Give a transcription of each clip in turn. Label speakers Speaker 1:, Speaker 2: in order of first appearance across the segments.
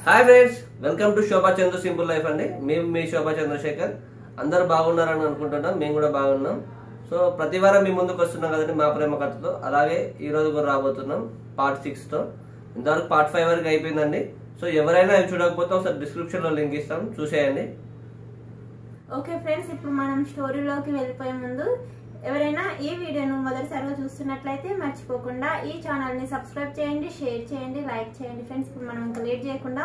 Speaker 1: Hi friends welcome to Shobha Chandra simple life అండి మేము మీ శోభా చంద్రశేఖర్ అందరూ బాగున్నారని అనుకుంటున్నాం మేము కూడా బాగున్నాం సో ప్రతి వారం మీ ముందుకు వస్తున్నాం కదండి మా ప్రేమ కథతో అలాగే ఈ రోజు కూడా రాబోతున్నాం పార్ట్ సిక్స్ తో ఇంతవరకు పార్ట్ ఫైవ్ వరకు అయిపోయిందండి సో ఎవరైనా అవి చూడకపోతే ఒకసారి డిస్క్రిప్షన్ లో లింక్ ఇస్తాం చూసేయండి
Speaker 2: ఓకే ఫ్రెండ్స్ ఇప్పుడు మనం స్టోరీలోకి వెళ్ళిపోయే ముందు ఎవరైనా ఈ వీడియోను మొదటిసారిగా చూస్తున్నట్లయితే మర్చిపోకుండా ఈ ఛానల్ని సబ్స్క్రైబ్ చేయండి షేర్ చేయండి లైక్ చేయండి ఫ్రెండ్స్ ఇప్పుడు మనం ఇంకా లేట్ చేయకుండా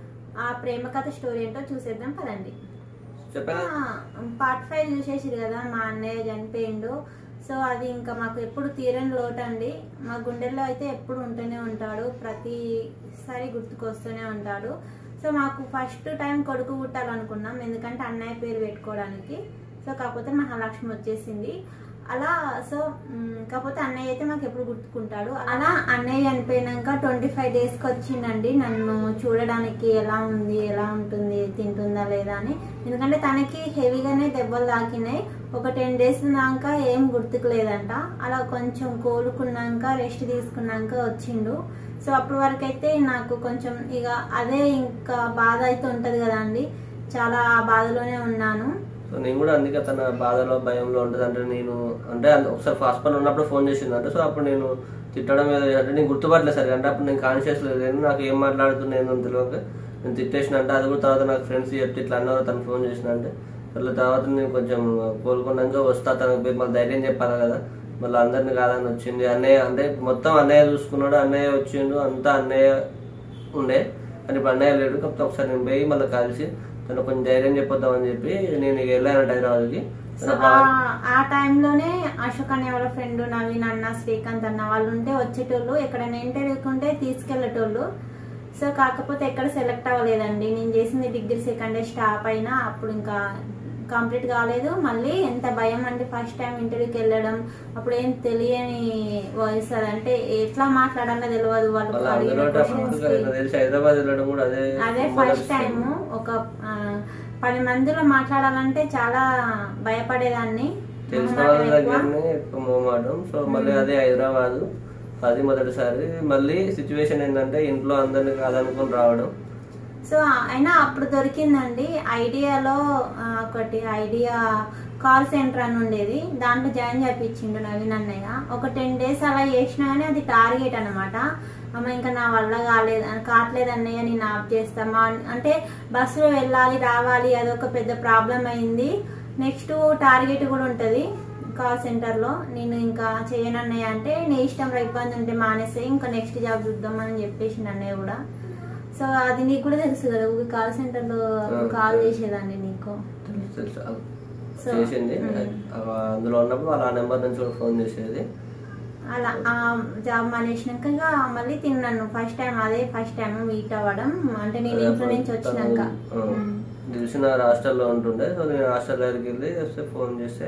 Speaker 2: ఆ ప్రేమ కథ స్టోరీ ఏంటో చూసేద్దాం పదండి
Speaker 1: చెప్పాను
Speaker 2: పార్ట్ ఫైవ్ చూసేసిరు కదా మా అన్నయ్య చనిపోయిండు సో అది ఇంకా మాకు ఎప్పుడు తీరని లోటు అండి మా గుండెల్లో అయితే ఎప్పుడు ఉంటూనే ఉంటాడు ప్రతిసారి గుర్తుకొస్తూనే ఉంటాడు సో మాకు ఫస్ట్ టైం కొడుకు పుట్టాలనుకున్నాం ఎందుకంటే అన్నయ్య పేరు పెట్టుకోవడానికి సో కాకపోతే మహాలక్ష్మి వచ్చేసింది అలా సో మ్, కాకపోతే అన్నయ్య అయితే మాకు ఎప్పుడు గుర్తుకుంటాడు అలా అన్నయ్య చనిపోయినాక ట్వంటీ ఫైవ్ డేస్కి వచ్చిందండి నన్ను చూడడానికి ఎలా ఉంది ఎలా ఉంటుంది తింటుందా లేదా అని ఎందుకంటే తనకి హెవీగానే దెబ్బలు తాకినాయి ఒక టెన్ డేస్ దాకా ఏం గుర్తుకు లేదంట అలా కొంచెం కోలుకున్నాక రెస్ట్ తీసుకున్నాక వచ్చిండు సో అప్పటి వరకు అయితే నాకు కొంచెం ఇక అదే ఇంకా బాధ అయితే ఉంటుంది కదా అండి చాలా ఆ బాధలోనే ఉన్నాను
Speaker 1: సో నేను కూడా అందుకే తన బాధలో భయంలో ఉంటుంది అంటే నేను అంటే అంద- ఒకసారి హాస్పిటల్ ఉన్నప్పుడు ఫోన్ చేసింది అంటే సో అప్పుడు నేను తిట్టడం ఏదో అంటే నేను గుర్తుపట్టలేదు సరిగా అంటే అప్పుడు నేను కాన్షియస్ లేదు నేను నాకు ఏం మాట్లాడుతున్నాను తెలియక నేను తిట్టేసిన అంటే అది కూడా తర్వాత నాకు ఫ్రెండ్స్ చెప్తే ఇట్లా అన్నారు తను ఫోన్ చేసిన అంటే మళ్ళీ తర్వాత నేను కొంచెం కోలుకున్నాక వస్తా తనకు పోయి మళ్ళీ ధైర్యం చెప్పాలి కదా మళ్ళీ అందరిని కాదని వచ్చింది అన్నయ్య అంటే మొత్తం అన్నయ్య చూసుకున్నాడు అన్నయ్య వచ్చిండు అంతా అన్నయ్య ఉండే కానీ ఇప్పుడు అన్నయ్య లేడు కాకపోతే ఒకసారి నేను పోయి మళ్ళీ కలిసి తను కొంచెం ధైర్యం చెప్పొద్దామని చెప్పి నేను ఇక వెళ్ళాను హైదరాబాద్కి
Speaker 2: సో ఆ- ఆ టైంలోనే అశోక్ అనే వాళ్ళ ఫ్రెండ్ నవీన్ అన్న శ్రీకాంత్ అన్న వాళ్ళు ఉంటే వచ్చేటోళ్ళు ఎక్కడైనా ఇంటర్వ్యూకి ఉంటే తీసుకెళ్లేటోళ్ళు సో కాకపోతే ఎక్కడ సెలెక్ట్ అవ్వలేదండి నేను చేసింది డిగ్రీ సెకండ్ ఇయర్ స్టాప్ అయినా అప్పుడు ఇంకా కంప్లీట్ కాలేదు మళ్ళీ ఎంత భయం అంటే ఫస్ట్ టైం ఇంటర్వ్యూకి వెళ్ళడం అప్పుడు ఏం తెలియని వాయిస్ అదంటే ఎట్లా మాట్లాడాలో తెలియదు వాళ్ళు
Speaker 1: వాళ్ళ
Speaker 2: అడిగిన
Speaker 1: అందులో
Speaker 2: questions కి.
Speaker 1: నాకు తెలిసి హైదరాబాద్ వెళ్ళడం కూడా అదే
Speaker 2: అదే
Speaker 1: మొదటి
Speaker 2: ఫస్ట్ టైం ఒక ఆ, పది మందిలో మాట్లాడాలంటే చాలా భయపడేదాన్ని
Speaker 1: తెలిసిన
Speaker 2: మొహమాటం
Speaker 1: వాళ్ళ
Speaker 2: ఎక్కువ.
Speaker 1: దగ్గరనే ఎక్కువ మొహమాటం సో మళ్ళీ అదే హైదరాబాద్ అది మొదటిసారి మళ్ళీ సిచ్యువేషన్ ఏంటంటే ఇంట్లో అందరిని కాదనుకొని రావడం
Speaker 2: సో అయినా అప్పుడు దొరికిందండి ఐడియాలో ఆ, ఒకటి ఐడియా కాల్ సెంటర్ అని ఉండేది దాంట్లో జాయిన్ చేయించిండు నవీన్ అన్నయ్య ఒక టెన్ డేస్ అలా చేసినా కానీ అది టార్గెట్ అనమాట అమ్మ ఇంకా నా వల్ల కాలేదు కావట్లేదు అన్నయ్య నేను ఆఫ్ చేస్తా మా అంటే బస్సులో వెళ్ళాలి రావాలి అదొక పెద్ద ప్రాబ్లం అయింది నెక్స్ట్ టార్గెట్ కూడా ఉంటుంది కాల్ సెంటర్లో నేను ఇంకా చేయను అన్నయ్య అంటే నీ ఇష్టం రా, ఇబ్బంది ఉంటే మానేస్తే ఇంకా నెక్స్ట్ జాబ్ చూద్దామని చెప్పేసి అన్నయ్య కూడా సో అది నీకు కూడా తెలుసు కదా ఊరి కాల్ సెంటర్ లో కాల్ చేసేదాన్ని నీకు
Speaker 1: తెలుసు తెలుసు
Speaker 2: సో,
Speaker 1: చేసింది
Speaker 2: మ్మ్.
Speaker 1: ఆ, అందులో ఉన్నప్పుడు వాళ్ళ నెంబర్ నుంచి కూడా ఫోన్ చేసేది
Speaker 2: అలా ఆ జాబ్ మానేసినాక ఇంకా మళ్ళీ తిన్నాను ఫస్ట్ టైం అదే ఫస్ట్ టైం మీట్ అవ్వడం అంటే నేను ఇంట్లో నుంచి వచ్చినాక
Speaker 1: ఆ, తెలిసిన హాస్టల్లో ఉంటుండే సో నేను హాస్టల్ దగ్గరికి వెళ్ళి వస్తే ఫోన్ చేస్తే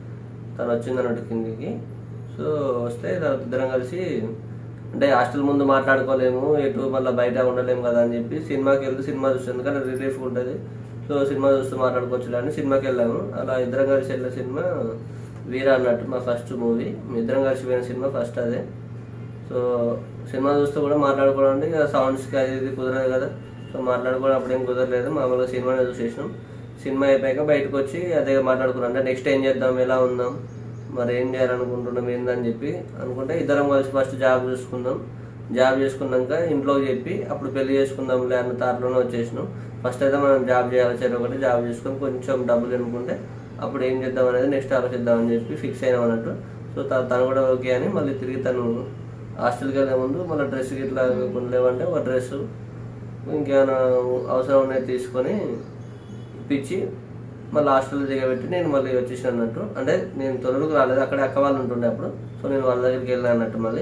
Speaker 1: తను వచ్చింది అన్నట్టు కిందికి సో వస్తే తర్వాత ఇద్దరం కలిసి అంటే హాస్టల్ ముందు మాట్లాడుకోలేము ఎటు మళ్ళీ బయట ఉండలేము కదా అని చెప్పి సినిమాకి వెళ్తే సినిమా చూస్తుంది ఎందుకంటే రిలీఫ్ ఉంటుంది సో సినిమా చూస్తూ మాట్లాడుకోవచ్చు అని సినిమాకి వెళ్ళాము అలా ఇద్దరం కలిసి వెళ్ళిన సినిమా వీర అన్నట్టు మా ఫస్ట్ మూవీ ఇద్దరం కలిసి పోయిన సినిమా ఫస్ట్ అదే సో సినిమా చూస్తూ కూడా మాట్లాడుకోవడం అంటే ఇక సౌండ్స్కి అది ఇది కుదరదు కదా సో మాట్లాడుకోవడం అప్పుడేం కుదరలేదు మామూలుగా సినిమానే చూసేసినాం సినిమా అయిపోయాక బయటకు వచ్చి అదే మాట్లాడుకున్నాం అంటే నెక్స్ట్ ఏం చేద్దాం ఎలా ఉందాం మరి ఏం చేయాలనుకుంటున్నాం ఏందని చెప్పి అనుకుంటే ఇద్దరం కలిసి ఫస్ట్ జాబ్ చూసుకుందాం జాబ్ చేసుకున్నాక ఇంట్లోకి చెప్పి అప్పుడు పెళ్లి చేసుకుందాంలే అన్న తాట్లోనే వచ్చేసినాం ఫస్ట్ అయితే మనం జాబ్ చేయాలి సరే ఒకటి జాబ్ చేసుకొని కొంచెం డబ్బులు అనుకుంటే అప్పుడు ఏం చేద్దాం అనేది నెక్స్ట్ ఆలోచిద్దాం అని చెప్పి ఫిక్స్ అయినాం అన్నట్టు సో త- తను కూడా ఓకే అని మళ్ళీ తిరిగి తను హాస్టల్కి వెళ్ళే ముందు మళ్ళీ డ్రెస్ ఇట్లా కొన్ని లేవంటే ఒక డ్రెస్ ఇంకేమైనా అవసరం ఉన్నాయి తీసుకొని ఇప్పించి మళ్ళీ హాస్టల్లో దిగబెట్టి నేను మళ్ళీ వచ్చేసాను అన్నట్టు అంటే నేను తొలలకు రాలేదు అక్కడ అక్క వాళ్ళు ఉంటుండే అప్పుడు సో నేను వాళ్ళ దగ్గరికి వెళ్ళాను అన్నట్టు మళ్ళీ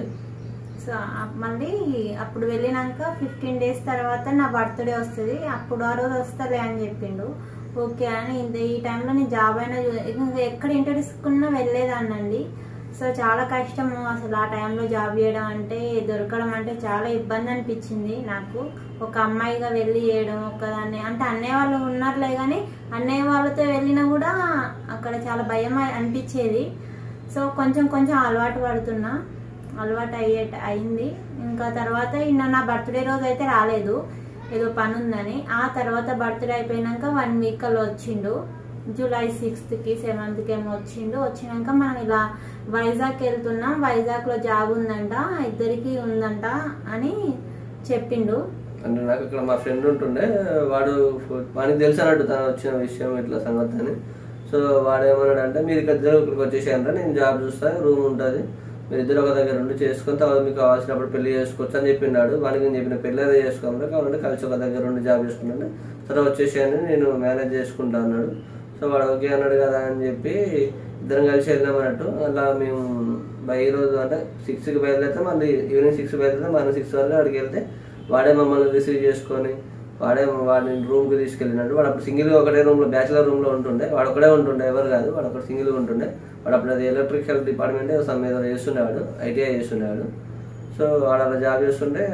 Speaker 2: సో ఆ- మళ్ళీ అప్పుడు వెళ్ళినాక ఫిఫ్టీన్ డేస్ తర్వాత నా బర్త్డే వస్తుంది అప్పుడు ఆ రోజు వస్తలే అని చెప్పిండు ఓకే అని ఇంత ఈ టైంలో నేను జాబ్ అయినా చూ- ఇంకా ఎక్కడ ఇంటర్వ్యూస్కున్నా వెళ్ళేదాన్నండి సో చాలా కష్టము అసలు ఆ టైంలో జాబ్ చేయడం అంటే దొరకడం అంటే చాలా ఇబ్బంది అనిపించింది నాకు ఒక అమ్మాయిగా వెళ్ళి చేయడం ఒక్కదాన్ని అంటే అన్నయ్య వాళ్ళు ఉన్నారులే కానీ అన్నయ్య వాళ్ళతో వెళ్ళినా కూడా అక్కడ చాలా భయం అనిపించేది సో కొంచెం కొంచెం అలవాటు పడుతున్నా అలవాటు అయ్యే అయింది ఇంకా తర్వాత నిన్న నా బర్త్డే రోజు అయితే రాలేదు ఏదో పని ఉందని ఆ తర్వాత బర్త్డే అయిపోయినాక వన్ వీక్ అలా వచ్చిండు జూలై సిక్స్త్కి సెవెంత్కి ఏమో వచ్చిండు వచ్చినాక మనం ఇలా వైజాగ్ వెళ్తున్నాం వైజాగ్లో జాబ్ ఉందంట ఇద్దరికి ఉందంట అని చెప్పిండు
Speaker 1: అంటే నాకు ఇక్కడ మా ఫ్రెండ్ ఉంటుండే వాడు వానికి తెలుసు అన్నట్టు తను వచ్చిన విషయం ఇట్లా సంగతి అని సో వాడు ఏమన్నాడు అంటే మీరు ఇక్కడ ఇద్దరు ఇక్కడికి వచ్చేసారంటే నేను జాబ్ చూస్తా రూమ్ ఉంటుంది మీరు ఇద్దరు ఒక దగ్గర ఉండి చేసుకొని తర్వాత మీకు కావాల్సినప్పుడు పెళ్లి చేసుకోవచ్చు అని చెప్పినాడు వానికి నేను చెప్పిన పెళ్లి అదే చేసుకోవాలి కావాలంటే కలిసి ఒక దగ్గర ఉండి జాబ్ చేసుకుంటాను సరే వచ్చేసాను నేను మేనేజ్ చేసుకుంటా అన్నాడు సో వాడు ఓకే అన్నాడు కదా అని చెప్పి ఇద్దరం కలిసి వెళ్ళాం అన్నట్టు అలా మేము బై రోజు అంటే సిక్స్కి బయలుదేరితే మళ్ళీ ఈవినింగ్ సిక్స్ బయలుదేరితే మళ్ళీ సిక్స్ వరకు అక్కడికి వెళ్తే వాడే మమ్మల్ని రిసీవ్ చేసుకొని వాడే వాడిని రూమ్కి తీసుకెళ్ళినాడు వాడు అప్పుడు సింగిల్గా ఒకటే రూమ్లో బ్యాచిలర్ రూమ్లో ఉంటుండే వాడు ఒకడే ఉంటుండే ఎవరు కాదు వాడు అక్కడ సింగిల్గా ఉంటుండే వాడు అప్పుడు అది ఎలక్ట్రికల్ డిపార్ట్మెంట్ సమ్ ఏదో చేస్తుండేవాడు ఐటీఐ చేస్తుండేవాడు సో వాడు అలా జాబ్ చేస్తుంటే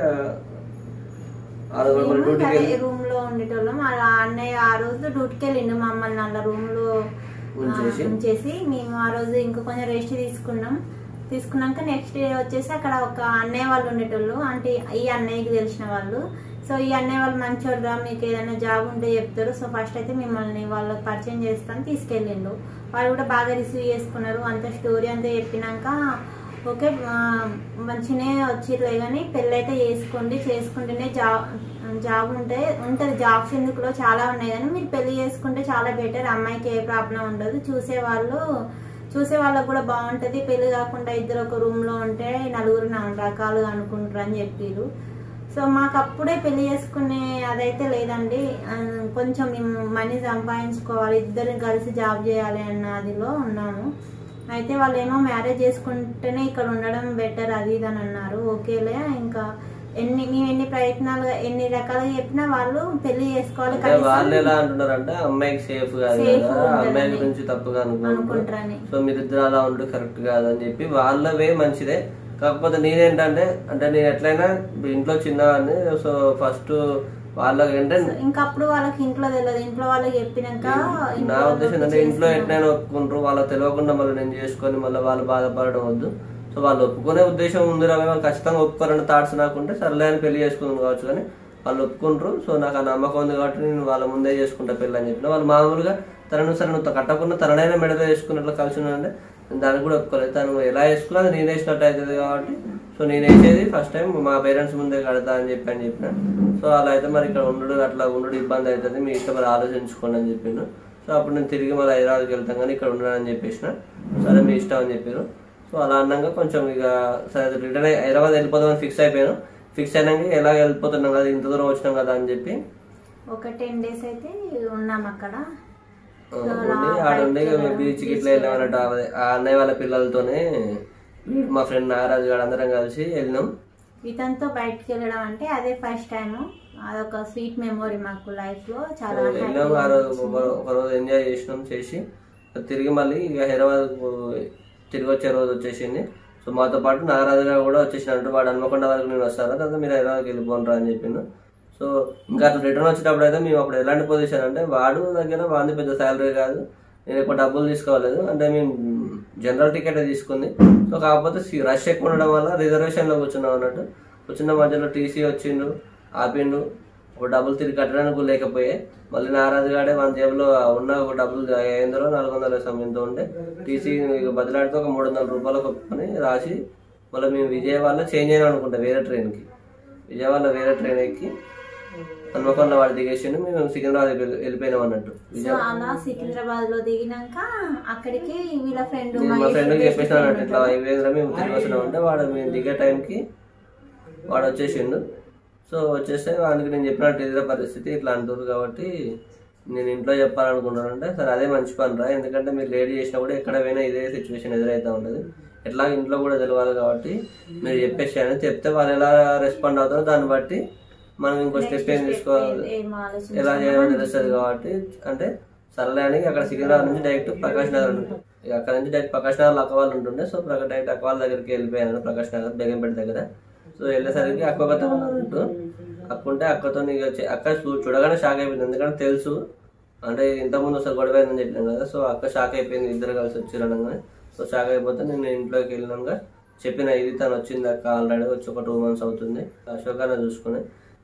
Speaker 1: ఆ రోజు మన డ్యూటీకి వెళ్ళి
Speaker 2: రూమ్ లో ఉండేటోళ్ళం ఆ అన్నయ్య ఆ రోజు డ్యూటీకి వెళ్ళిండు మమ్మల్ని అలా రూమ్ లో
Speaker 1: ఉంచేసి?
Speaker 2: ఆ, ఉంచేసి మేము ఆ రోజు ఇంకా కొంచెం రెస్ట్ తీసుకున్నాం తీసుకున్నాక నెక్స్ట్ డే వచ్చేసి అక్కడ ఒక అన్నయ్య వాళ్ళు ఉండేటోళ్ళు అంటే ఈ అన్నయ్యకి తెలిసిన వాళ్ళు సో ఈ అన్నయ్య వాళ్ళు మంచోళ్ళరా మీకు ఏదైనా జాబ్ ఉంటే చెప్తారు సో ఫస్ట్ అయితే మిమ్మల్ని వాళ్ళకి పరిచయం చేస్తాను తీసుకెళ్ళిండు వాళ్ళు కూడా బాగా రిసీవ్ చేసుకున్నారు అంత స్టోరీ అంతా చెప్పినాక ఓకే ఆ, మంచిగానే వచ్చిర్లే కానీ పెళ్ళి అయితే చేసుకోండి చేసుకుంటేనే జాబ్ జాబ్ ఉంటే ఉంటుంది జాబ్స్ ఎందుకులో చాలా ఉన్నాయి కానీ మీరు పెళ్లి చేసుకుంటే చాలా బెటర్ అమ్మాయికి ఏ ప్రాబ్లం ఉండదు చూసే వాళ్ళు చూసే వాళ్ళకు కూడా బాగుంటుంది పెళ్లి కాకుండా ఇద్దరు ఒక రూమ్ లో ఉంటే నలుగురు నాలుగు రకాలుగా అనుకుంటారు అని చెప్పారు సో మాకు అప్పుడే పెళ్లి చేసుకునే అదైతే లేదండి ఆ, కొంచెం మేము మనీ సంపాదించుకోవాలి ఇద్దరు కలిసి జాబ్ చేయాలి అన్న అదిలో ఉన్నాము అయితే వాళ్ళు ఏమో మ్యారేజ్ చేసుకుంటేనే ఇక్కడ ఉండడం బెటర్ అది ఇది అని అన్నారు ఓకేలే ఇంకా ఎన్ని మేము ఎన్ని ప్రయత్నాలు ఎన్ని రకాలుగా చెప్పినా వాళ్ళు పెళ్లి చేసుకోవాలి
Speaker 1: అంటే వాళ్ళు ఎలా అంటున్నారు అంటే అమ్మాయికి సేఫ్ కాదు
Speaker 2: Safe
Speaker 1: కదా
Speaker 2: ఉండదని
Speaker 1: అమ్మాయి గురించి తప్పుగా అనుకుంటున్నారు
Speaker 2: అనుకుంటారని
Speaker 1: సో మీరిద్దరు అలా ఉంటే కరెక్ట్ కాదని చెప్పి వాళ్ళవే మంచిదే కాకపోతే నేనేంటంటే అంటే నేను ఎట్లయినా ఇంట్లో చిన్నవాడిని సో ఫస్ట్ వాళ్ళకి అంటే
Speaker 2: ఇంకా అప్పుడు వాళ్ళకి ఇంట్లో తెలియదు ఇంట్లో వాళ్ళకి చెప్పినాక ఇంట్లో
Speaker 1: నా ఉద్దేశం
Speaker 2: వాళ్ళకి
Speaker 1: అంటే ఇంట్లో
Speaker 2: చేసుకున్నాం.
Speaker 1: ఎట్లయినా ఒప్పుకుంటారు వాళ్ళకి తెలియకుండా మళ్ళీ నేను చేసుకొని మళ్ళీ వాళ్ళు బాధపడడం వద్దు సో వాళ్ళు ఒప్పుకునే ఉద్దేశం ఉంది రా వాళ్ళు ఖచ్చితంగా ఒప్పుకోరని థాట్స్ నాకుంటే సర్లే అని పెళ్లి చేసుకుందాం కావచ్చు కానీ వాళ్ళు ఒప్పుకుంటారు సో నాకు ఆ నమ్మకం ఉంది కాబట్టి నేను వాళ్ళ ముందే చేసుకుంటా పెళ్ళి అని చెప్పిన వాళ్ళు మామూలుగా తనను సరే నువ్వు కట్టకుండా తననైనా మెడలో వేసుకున్నట్లు కలిసి ఉన్నానంటే నేను దానికి కూడా ఒప్పుకోలేదు తను ఎలా వేసుకున్నా అది నేను వేసినట్టు అవుతుంది కాబట్టి సో నేను వేసేది ఫస్ట్ టైం మా పేరెంట్స్ ముందే కడతా అని చెప్పి అని చెప్పిన సో అలా అయితే మరి ఇక్కడ ఉండడు అట్లా ఉండడు ఇబ్బంది అవుతుంది మీ ఇష్టం మరి ఆలోచించుకోండి అని చెప్పిండు సో అప్పుడు నేను తిరిగి మళ్ళీ హైదరాబాద్కి వెళ్తాం కానీ ఇక్కడ ఉండనని చెప్పేసిన సరే మీ ఇష్టం అని చెప్పారు సో అలా అన్నాక కొంచెం ఇక సరే రిటర్న్ అయ్యి హైదరాబాద్ వెళ్ళిపోదామని ఫిక్స్ అయిపోయాను ఫిక్స్ అయినాక ఎలా వెళ్ళిపోతున్నాం కదా ఇంత దూరం వచ్చినాం కదా అని చెప్పి
Speaker 2: ఒక టెన్ డేస్ అయితే ఉన్నాం అక్కడ
Speaker 1: ఆ, ఉండి ఆడుండి బీచ్కి ఇట్లా వెళ్ళామన్నట్టు ఆ- ఆ అన్నయ్య వాళ్ళ పిల్లలతోనే మా ఫ్రెండ్ నాగరాజు గారు అందరం కలిసి వెళ్ళినాం
Speaker 2: ఇతనితో బయటకు వెళ్ళడం అంటే అదే ఫస్ట్ టైం అదొక స్వీట్ మెమొరీ మాకు లైఫ్ లో చాలా
Speaker 1: వెళ్ళాం ఆ రోజు ఒక- ఒక రోజు ఎంజాయ్ చేసినాం చేసి తిరిగి మళ్ళీ ఇక హైదరాబాద్ తిరిగి వచ్చే రోజు వచ్చేసింది సో మాతో పాటు నాగరాజు గారు కూడా వచ్చేసినట్టు వాడు హన్మకొండ వరకు నేను వస్తాను తర్వాత మీరు హైదరాబాద్కి వెళ్ళిపోనరా అని చెప్పిండు సో ఇంకా అట్లా రిటర్న్ వచ్చేటప్పుడు అయితే మేము అప్పుడు ఎలాంటి పొజిషన్ అంటే వాడు దగ్గర వాడిని పెద్ద శాలరీ కాదు నేను ఎక్కువ డబ్బులు తీసుకోలేదు అంటే మేము జనరల్ టికెట్ తీసుకుంది సో కాకపోతే సి- రష్ ఎక్కువ ఉండడం వల్ల రిజర్వేషన్లో కూర్చున్నాం అన్నట్టు కూర్చున్న మధ్యలో టీసీ వచ్చిండు ఆపిండు ఒక డబ్బులు తిరిగి కట్టడానికి కూడా లేకపోయే మళ్ళీ నారాజు గాడే మన జేబులో ఉన్న ఒక డబ్బులు ఐదు నాలుగు వందల సమయంతో ఉంటే టీసీ ఇక బదిలాడితే ఒక మూడు వందల రూపాయలు ఒప్పుకొని రాసి మళ్ళీ మేము విజయవాడలో చేంజ్ అయినా అనుకుంటాం వేరే ట్రైన్కి విజయవాడలో వేరే ట్రైన్ ఎక్కి హన్మకొండ వాడు దిగేసిండు మేము సికింద్రాబాద్ వెళ్ళి- వెళ్ళిపోయినాం అన్నట్టు
Speaker 2: సో అలా సికింద్రాబాద్ లో దిగినాక అక్కడికి వీళ్ళ ఫ్రెండ్
Speaker 1: నేను మా ఫ్రెండ్కి చెప్పేసిన అన్నట్టు ఇట్లా అయిపోయిందిరా మేము తిరిగి వస్తున్నాం అంటే వాడు మేము దిగే టైంకి వాడు వచ్చేసిండు సో వచ్చేస్తే వాడికి నేను చెప్పినట్టు ఇదే పరిస్థితి ఇట్లా అంటారు కాబట్టి నేను ఇంట్లో చెప్పాలనుకుంటున్నాను అంటే సరే అదే మంచి పని రా ఎందుకంటే మీరు లేట్ చేసినా కూడా ఎక్కడ పోయినా ఇదే సిచ్యువేషన్ ఎదురైతే ఉంటుంది ఎట్లా ఇంట్లో కూడా తెలియాలి కాబట్టి మీరు చెప్పేసాను చెప్తే వాళ్ళు ఎలా రెస్పాండ్ అవుతారో దాన్ని బట్టి మనం ఇంకో స్టెప్ ఏం తీసుకోవాలి
Speaker 2: ఏం ఆలోచన
Speaker 1: ఎలా చేయాలో తెలుస్తుంది కాబట్టి అంటే సర్లే అని అక్కడ సికింద్రాబాద్ నుంచి డైరెక్ట్ ప్రకాష్ నగర్ ఉంటుంది ఇక అక్కడ నుంచి డైరెక్ట్ ప్రకాష్ నగర్ అక్క వాళ్ళు ఉంటుండే సో ప్రకా- డైరెక్ట్ అక్క వాళ్ళ దగ్గరికి వెళ్ళిపోయాను ప్రకాష్ నగర్ బేగంపేట దగ్గర సో వెళ్ళేసరికి అక్క ఒకతో ఉంటూ అక్క ఉంటే అక్కతో ఇక చే- అక్క చూ- చూడగానే షాక్ అయిపోయింది ఎందుకంటే తెలుసు అంటే ఇంతకుముందు ఒకసారి గొడవ అయిందని చెప్పినాను కదా సో అక్క షాక్ అయిపోయింది ఇద్దరు కలిసి వచ్చి అనగానే సో షాక్ అయిపోతే నేను ఇంట్లోకి వెళ్ళినాక చెప్పిన ఇది తను వచ్చింది అక్క ఆల్రెడీ వచ్చి ఒక టూ మంత్స్ అవుతుంది అశోక్ అన్న చూసుకుని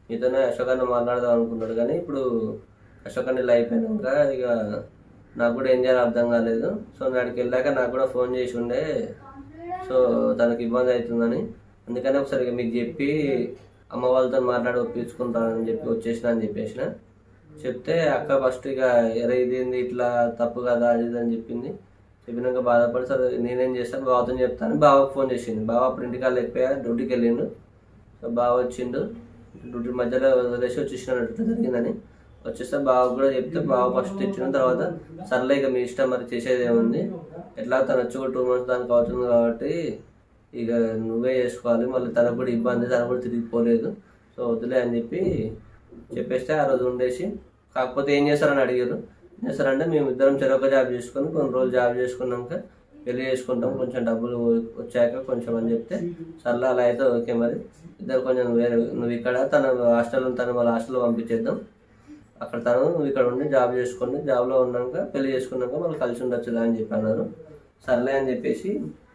Speaker 1: మీతోనే అశోక్ అన్న మాట్లాడదాం అనుకున్నాడు కానీ ఇప్పుడు అశోక్ అన్న ఇలా అయిపోయినాక ఇక నాకు కూడా ఏం చేయాలో అర్థం కాలేదు సో నాడికి వెళ్ళాక నాకు కూడా ఫోన్ చేసి ఉండే సో తనకి ఇబ్బంది అవుతుందని అందుకని ఒకసారి ఇక మీకు చెప్పి అమ్మ వాళ్ళతో మాట్లాడి ఒప్పించుకుంటానని చెప్పి వచ్చేసిన అని చెప్పేసిన చెప్తే అక్క ఫస్ట్ ఇక ఎరే ఇది ఏంది ఇట్లా తప్పు కదా అది ఇది అని చెప్పింది చెప్పినాక బాధపడి సరే నేనేం చేస్తాను బావతో చెప్తాను బావకు ఫోన్ చేసింది బావ అప్పుడు ఇంటికాడ లేకపోయా డ్యూటీకి వెళ్ళిండు సో బావ వచ్చిండు డ్యూటీ మధ్యలో వదిలేసి వచ్చేసినట్టు జరిగిందని వచ్చేస్తే బావ కూడా చెప్తే బావ ఫస్ట్ తెచ్చిన తర్వాత సర్లే ఇక మీ ఇష్టం మరి చేసేది ఏముంది ఎట్లా తను వచ్చి ఒక టూ మంత్స్ దానికి అవుతుంది కాబట్టి ఇక నువ్వే చేసుకోవాలి మళ్ళీ తనకు కూడా ఇబ్బంది తనకు కూడా తిరిగిపోలేదు సో వదిలే అని చెప్పి చెప్పేస్తే ఆ రోజు ఉండేసి కాకపోతే ఏం చేస్తారని అడిగారు ఏం చేస్తారంటే మేము ఇద్దరం చెరొక జాబ్ చేసుకొని కొన్ని రోజులు జాబ్ చేసుకున్నాక పెళ్లి చేసుకుంటాం కొంచెం డబ్బులు వచ్చాక కొంచెం అని చెప్తే సర్లే అలా అయితే ఓకే మరి ఇద్దరు కొంచెం వేరే నువ్వు ఇక్కడ తన హాస్టల్లో తను వాళ్ళ హాస్టల్లో పంపించేద్దాం అక్కడ తను నువ్వు ఇక్కడ ఉండి జాబ్ చేసుకోండి జాబ్లో ఉన్నాక పెళ్లి చేసుకున్నాక వాళ్ళు కలిసి ఉండొచ్చుదా అని చెప్పి అన్నారు సర్లే అని చెప్పేసి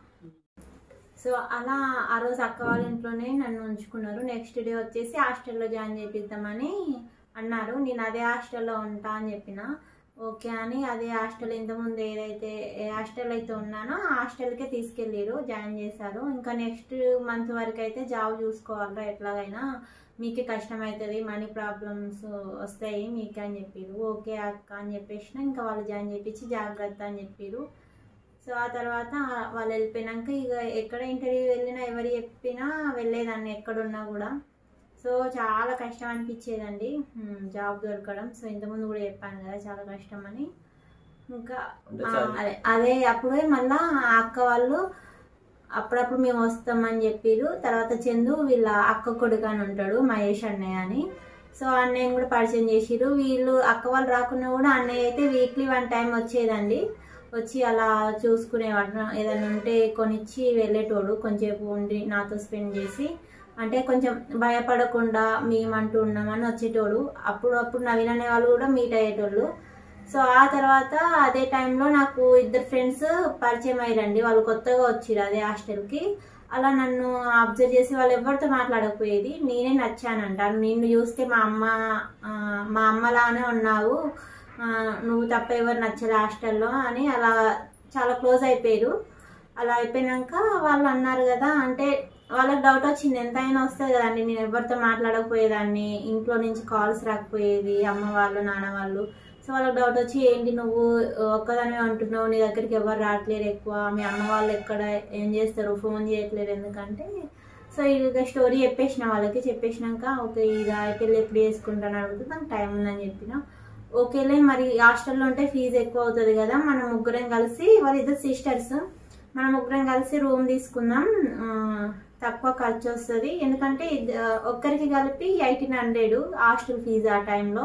Speaker 2: సో అలా ఆ రోజు అక్క వాళ్ళ ఇంట్లోనే నన్ను ఉంచుకున్నారు నెక్స్ట్ డే వచ్చేసి హాస్టల్లో జాయిన్ చేపిద్దామని అన్నారు నేను అదే హాస్టల్లో ఉంటా అని చెప్పిన ఓకే అని అదే హాస్టల్ ఇంతకుముందు ఏదైతే ఏ హాస్టల్ అయితే ఉన్నానో ఆ హాస్టల్కే తీసుకెళ్ళారు జాయిన్ చేశారు ఇంకా నెక్స్ట్ మంత్ వరకు అయితే జాబ్ చూసుకోవాలరా ఎట్లాగైనా మీకే కష్టం అవుతుంది మనీ ప్రాబ్లమ్స్ వస్తాయి మీకే అని చెప్పారు ఓకే అక్క అని చెప్పేసిన ఇంకా వాళ్ళు జాయిన్ చేపించి జాగ్రత్త అని చెప్పారు సో ఆ తర్వాత వాళ్ళు వెళ్ళిపోయినాక ఇక ఎక్కడ ఇంటర్వ్యూ వెళ్ళినా ఎవరు చెప్పినా వెళ్ళేదాన్ని ఎక్కడున్నా కూడా సో చాలా కష్టం అనిపించేదండి హ్మ్, జాబ్ దొరకడం సో ఇంతకుముందు కూడా చెప్పాను కదా చాలా కష్టం అని ఇంకా
Speaker 1: అంటే
Speaker 2: ఆ,
Speaker 1: చాలా-
Speaker 2: అదే అదే అప్పుడే మళ్ళా ఆ అక్క వాళ్ళు అప్పుడప్పుడు మేము వస్తామని చెప్పిరు తర్వాత చందు వీళ్ళ అక్క కొడుకు అని ఉంటాడు మహేష్ అన్నయ్య అని సో అన్నయ్యని కూడా పరిచయం చేసిరు వీళ్ళు అక్క వాళ్ళు రాకున్నా కూడా అన్నయ్య అయితే వీక్లీ వన్ టైం వచ్చేదండి వచ్చి అలా చూసుకునేవాడు ఏదైనా ఉంటే కొనిచ్చి వెళ్ళేటోడు కొంచెంసేపు ఉండి నాతో స్పెండ్ చేసి అంటే కొంచెం భయపడకుండా మేమంటూ ఉన్నామని వచ్చేటోడు అప్పుడు అప్పుడు నవీన్ అనే వాళ్ళు కూడా మీట్ అయ్యేటోళ్ళు సో ఆ తర్వాత అదే టైంలో నాకు ఇద్దరు ఫ్రెండ్స్ పరిచయం అయ్యారండి వాళ్ళు కొత్తగా వచ్చిరు అదే హాస్టల్కి అలా నన్ను అబ్జర్వ్ చేసి వాళ్ళు ఎవరితో మాట్లాడకపోయేది నేనే నచ్చానంట నిన్ను చూస్తే మా అమ్మ ఆ, మా అమ్మలానే ఉన్నావు ఆ, నువ్వు తప్ప ఎవరు నచ్చలే హాస్టల్లో అని అలా చాలా క్లోజ్ అయిపోయారు అలా అయిపోయినాక వాళ్ళు అన్నారు కదా అంటే వాళ్ళకి డౌట్ వచ్చింది ఎంతైనా వస్తుంది కదండి నేను ఎవరితో మాట్లాడకపోయేదాన్ని ఇంట్లో నుంచి కాల్స్ రాకపోయేది అమ్మ వాళ్ళు నాన్న వాళ్ళు సో వాళ్ళకి డౌట్ వచ్చి ఏంటి నువ్వు ఒక్కదానివే ఉంటున్నావు నీ దగ్గరికి ఎవరు రావట్లేరు ఎక్కువ మీ అమ్మ వాళ్ళు ఎక్కడ ఏం చేస్తారు ఫోన్ చేయట్లేరు ఎందుకంటే సో ఇక స్టోరీ చెప్పేసిన వాళ్ళకి చెప్పేసినాక ఓకే ఇది పెళ్ళి ఎప్పుడు చేసుకుంటాను అడిగితే నాకు టైం ఉందని చెప్పిన ఓకేలే మరి హాస్టల్లో ఉంటే ఫీజు ఎక్కువ అవుతుంది కదా మనం ముగ్గురం కలిసి వాళ్ళిద్దరు సిస్టర్స్ మనం ముగ్గురం కలిసి రూమ్ తీసుకుందాం ఆ, తక్కువ ఖర్చు వస్తుంది ఎందుకంటే ఇద్ద- ఒక్కరికి కలిపి ఎయిటీన్ హండ్రెడ్ హాస్టల్ ఫీజు ఆ టైంలో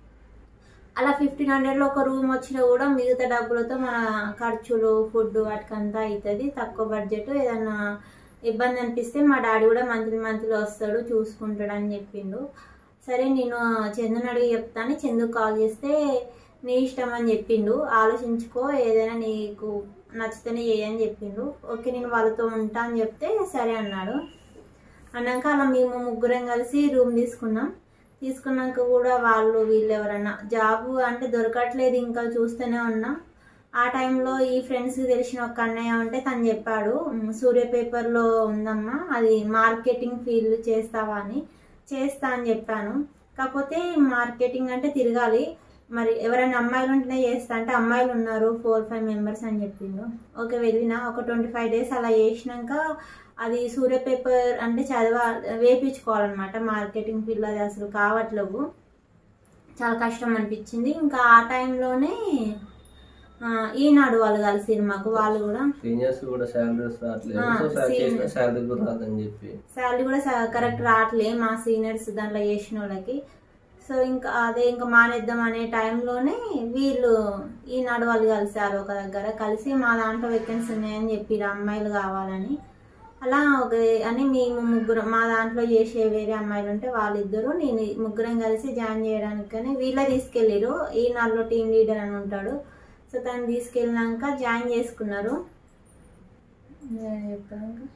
Speaker 2: అలా ఫిఫ్టీన్ హండ్రెడ్లో ఒక రూమ్ వచ్చినా కూడా మిగతా డబ్బులతో మన ఖర్చులు ఫుడ్ వాటికంతా అవుతుంది తక్కువ బడ్జెట్ ఏదన్నా ఇబ్బంది అనిపిస్తే మా డాడీ కూడా మంత్లీ మంత్లీ వస్తాడు చూసుకుంటాడు అని చెప్పిండు సరే నేను చందుని అడిగి చెప్తాను చందు కాల్ చేస్తే నీ ఇష్టం అని చెప్పిండు ఆలోచించుకో ఏదైనా నీకు నచ్చితేనే చేయని చెప్పిండు ఓకే నేను వాళ్ళతో ఉంటా అని చెప్తే సరే అన్నాడు అన్నాక అలా మేము ముగ్గురం కలిసి రూమ్ తీసుకున్నాం తీసుకున్నాక కూడా వాళ్ళు వీళ్ళు ఎవరన్నా జాబ్ అంటే దొరకట్లేదు ఇంకా చూస్తూనే ఉన్నా ఆ టైంలో ఈ ఫ్రెండ్స్ తెలిసిన ఒక అన్నయ్య ఉంటే తను చెప్పాడు "ఉమ్, సూర్య పేపర్లో ఉందమ్మా అది మార్కెటింగ్ ఫీల్డ్ చేస్తావా అని చేస్తా అని చెప్పాను కాకపోతే మార్కెటింగ్ అంటే తిరగాలి మరి ఎవరైనా అమ్మాయిలు ఉంటేనే చేస్తా అంటే అమ్మాయిలు ఉన్నారు ఫోర్ ఫైవ్ మెంబర్స్ అని చెప్పిండు ఓకే వెళ్ళిన ఒక ట్వంటీ ఫైవ్ డేస్ అలా చేసినాక అది సూర్య పేపర్ అంటే చదవ వేపించుకోవాలన్నమాట మార్కెటింగ్ ఫీల్డ్ అది అసలు కావట్లేవు చాలా కష్టం అనిపించింది ఇంకా ఆ టైంలోనే ఆ, ఈనాడు వాళ్ళు కలిసిరు మాకు వాళ్ళు కూడా
Speaker 1: సీనియర్స్ కూడా శాలరీస్ రావట్లేదు
Speaker 2: ఆ,
Speaker 1: సో చేసిన
Speaker 2: seniors.
Speaker 1: శాలరీ కూడా రాదని చెప్పి
Speaker 2: శాలరీ కూడా కరెక్ట్ రావట్లే మా సీనియర్స్ దాంట్లో చేసిన వాళ్ళకి సో ఇంకా అదే ఇంకా మానేద్దాం అనే టైంలోనే వీళ్ళు ఈనాడు వాళ్ళు కలిసారు ఒక దగ్గర కలిసి మా దాంట్లో వేకెన్సీ ఉన్నాయని చెప్పిరు అమ్మాయిలు కావాలని అలా ఒక అని మేము ముగ్గురం మా దాంట్లో చేసే వేరే అమ్మాయిలు ఉంటే వాళ్ళిద్దరూ నేను ముగ్గురం కలిసి జాయిన్ చేయడానికని వీళ్ళే తీసుకెళ్ళారు ఈనాడులో టీం లీడర్ అని ఉంటాడు సో తను తీసుకెళ్ళినాక జాయిన్ చేసుకున్నారు చెప్పాక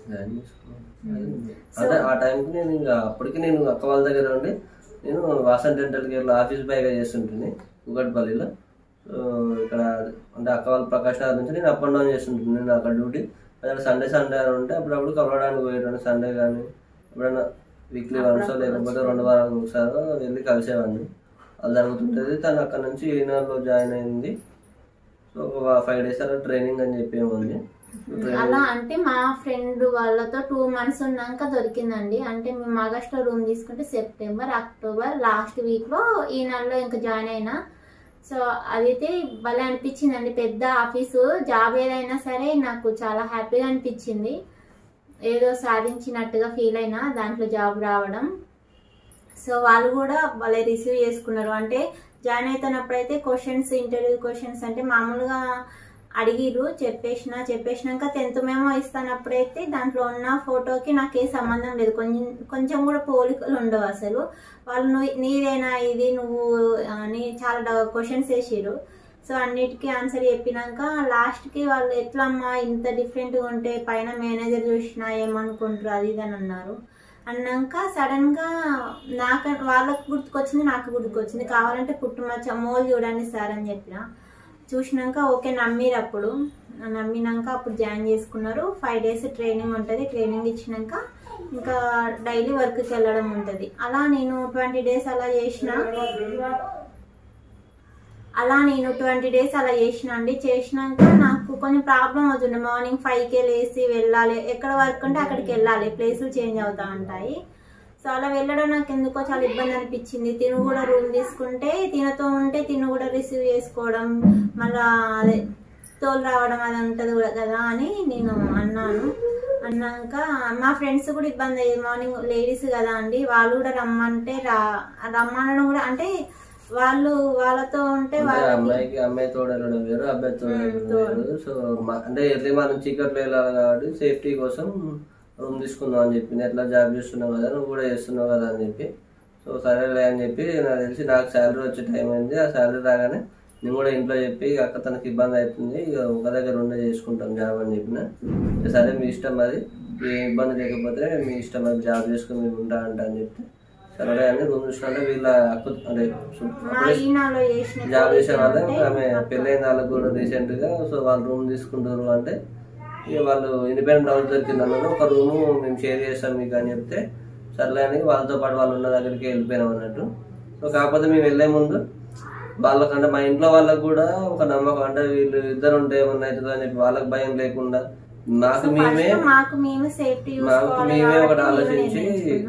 Speaker 1: జాయిన్ చేసుకున్నాను. అంటే ఆ టైంకి నేను ఇంకా అప్పటికి నేను అక్క వాళ్ళ దగ్గర ఉండి నేను వాసన్ డెంటల్ కేర్లో ఆఫీస్ బాయ్గా చేస్తుంటుంది కుకట్పల్లిలో సో ఇక్కడ అంటే అక్క వాళ్ళ ప్రకాష్ నగర్ నుంచి నేను అప్ అండ్ డౌన్ చేస్తుంటుంది నేను అక్కడ డ్యూటీ అక్కడ సండే సండే అని ఉంటే అప్పుడప్పుడు కలవడానికి పోయేటాను సండే కానీ ఎప్పుడైనా వీక్లీ వన్స్ లేకపోతే రెండు వారాలకు ఒకసారి వెళ్ళి కలిసేవాడిని అది జరుగుతుంటుంది తను అక్కడ నుంచి ఈనాడులో జాయిన్ అయింది సో ఒక ఫైవ్ డేస్ అలా ట్రైనింగ్ అని చెప్పి ఉంది
Speaker 2: అలా అంటే మా ఫ్రెండ్ వాళ్ళతో టూ మంత్స్ ఉన్నాక దొరికిందండి అంటే మేము ఆగస్ట్లో రూమ్ తీసుకుంటే సెప్టెంబర్ అక్టోబర్ లాస్ట్ వీక్లో ఈ నెలలో ఇంకా జాయిన్ అయినా సో అదైతే భలే అనిపించిందండి పెద్ద ఆఫీసు జాబ్ ఏదైనా సరే నాకు చాలా హ్యాపీగా అనిపించింది ఏదో సాధించినట్టుగా ఫీల్ అయినా దాంట్లో జాబ్ రావడం సో వాళ్ళు కూడా భలే రిసీవ్ చేసుకున్నారు అంటే జాయిన్ అవుతున్నప్పుడైతే క్వశ్చన్స్ ఇంటర్వ్యూ క్వశ్చన్స్ అంటే మామూలుగా అడిగిరు చెప్పేసిన చెప్పేసినాక టెన్త్ మేమో ఇస్తానప్పుడైతే దాంట్లో ఉన్న ఫోటోకి నాకు ఏ సంబంధం లేదు కొంచెం కొంచెం కూడా పోలికలు ఉండవు అసలు వాళ్ళు నువ్వు నీదేనా ఇది నువ్వు అని చాలా క్వశ్చన్స్ వేసిరు సో అన్నిటికీ ఆన్సర్ చెప్పినాక లాస్ట్కి వాళ్ళు ఎట్లా అమ్మా ఇంత డిఫరెంట్గా ఉంటే పైన మేనేజర్ చూసినా ఏమనుకుంటారు అది ఇది అని అన్నారు అన్నాక సడన్గా నాకు వాళ్ళకు గుర్తుకొచ్చింది నాకు గుర్తుకొచ్చింది కావాలంటే పుట్టుమచ్చ మోల్ చూడండి సార్ అని చెప్పిన చూసినాక ఓకే నమ్మిరు అప్పుడు నమ్మినాక అప్పుడు జాయిన్ చేసుకున్నారు ఫైవ్ డేస్ ట్రైనింగ్ ఉంటుంది ట్రైనింగ్ ఇచ్చినాక ఇంకా డైలీ వర్క్కి వెళ్ళడం ఉంటుంది అలా నేను ట్వంటీ డేస్ అలా చేసిన అలా నేను ట్వంటీ డేస్ అలా చేసిన అండి చేసినాక నాకు కొంచెం ప్రాబ్లం అవుతుంది మార్నింగ్ ఫైవ్కే లేసి వెళ్ళాలి ఎక్కడ వర్క్ ఉంటే అక్కడికి వెళ్ళాలి ప్లేసులు చేంజ్ అవుతా ఉంటాయి సో అలా వెళ్ళడం నాకు ఎందుకో చాలా ఇబ్బంది అనిపించింది తిను కూడా రూమ్ తీసుకుంటే తినతో ఉంటే తిను కూడా రిసీవ్ చేసుకోవడం మళ్ళా అదే తోలు రావడం అది ఉంటుంది కూడా కదా అని నేను అన్నాను అన్నాక మా ఫ్రెండ్స్ కూడా ఇబ్బంది అయ్యేది మార్నింగ్ లేడీస్ కదా అండి వాళ్ళు కూడా రమ్మంటే రా రమ్మనడం కూడా అంటే వాళ్ళు వాళ్ళతో ఉంటే
Speaker 1: అంటే
Speaker 2: వాళ్ళకి
Speaker 1: అమ్మాయికి అమ్మాయి తోడు వెళ్ళడం వేరు అబ్బాయి తోడు వెళ్ళడం వేరు సో మ- అంటే ఎర్లీ మనం చీకట్లో వెళ్ళాలి కాబట్టి సేఫ్టీ కోసం రూమ్ తీసుకుందాం అని చెప్పి నేను ఎట్లా జాబ్ చేస్తున్నావు కదా నువ్వు కూడా చేస్తున్నావు కదా అని చెప్పి సో సరేలే అని చెప్పి నాకు తెలిసి నాకు శాలరీ వచ్చే టైం అయింది ఆ శాలరీ రాగానే నేను కూడా ఇంట్లో చెప్పి అక్క తనకి ఇబ్బంది అవుతుంది ఇక ఒక దగ్గర ఉండే చేసుకుంటాం జాబ్ అని చెప్పిన ఇక సరే మీ ఇష్టం అది ఏ ఇబ్బంది లేకపోతే మీ ఇష్టం అది జాబ్ చేసుకుని మీరు ఉంటా అంట అని చెప్తే సరే అని రూమ్ చూసినట్టే వీళ్ళ అక్క అంటే
Speaker 2: మా ఈనాలో చేసిన
Speaker 1: జాబ్ చేసే వాళ్ళే ఆమె పెళ్ళైన వాళ్ళకి కూడా రీసెంట్ గా సో వాళ్ళు రూమ్ తీసుకుంటారు అంటే ఇక వాళ్ళు ఇండిపెండెంట్ హౌస్ దొరికింది అన్నారు ఒక రూమ్ మేము షేర్ చేస్తాం మీకు అని చెప్తే సర్లే అని వాళ్ళతో పాటు వాళ్ళు ఉన్న దగ్గరికి వెళ్ళిపోయినాం అన్నట్టు సో కాకపోతే మేము వెళ్ళే ముందు వాళ్ళకంటే మా ఇంట్లో వాళ్ళకి కూడా ఒక నమ్మకం అంటే వీళ్ళు ఇద్దరు ఉంటే ఏమన్నా అవుతుందో అని చెప్పి వాళ్ళకి భయం లేకుండా మాకు మేమే
Speaker 2: మాకు మేము సేఫ్టీ
Speaker 1: మాకు మేమే ఒకటి ఆలోచించి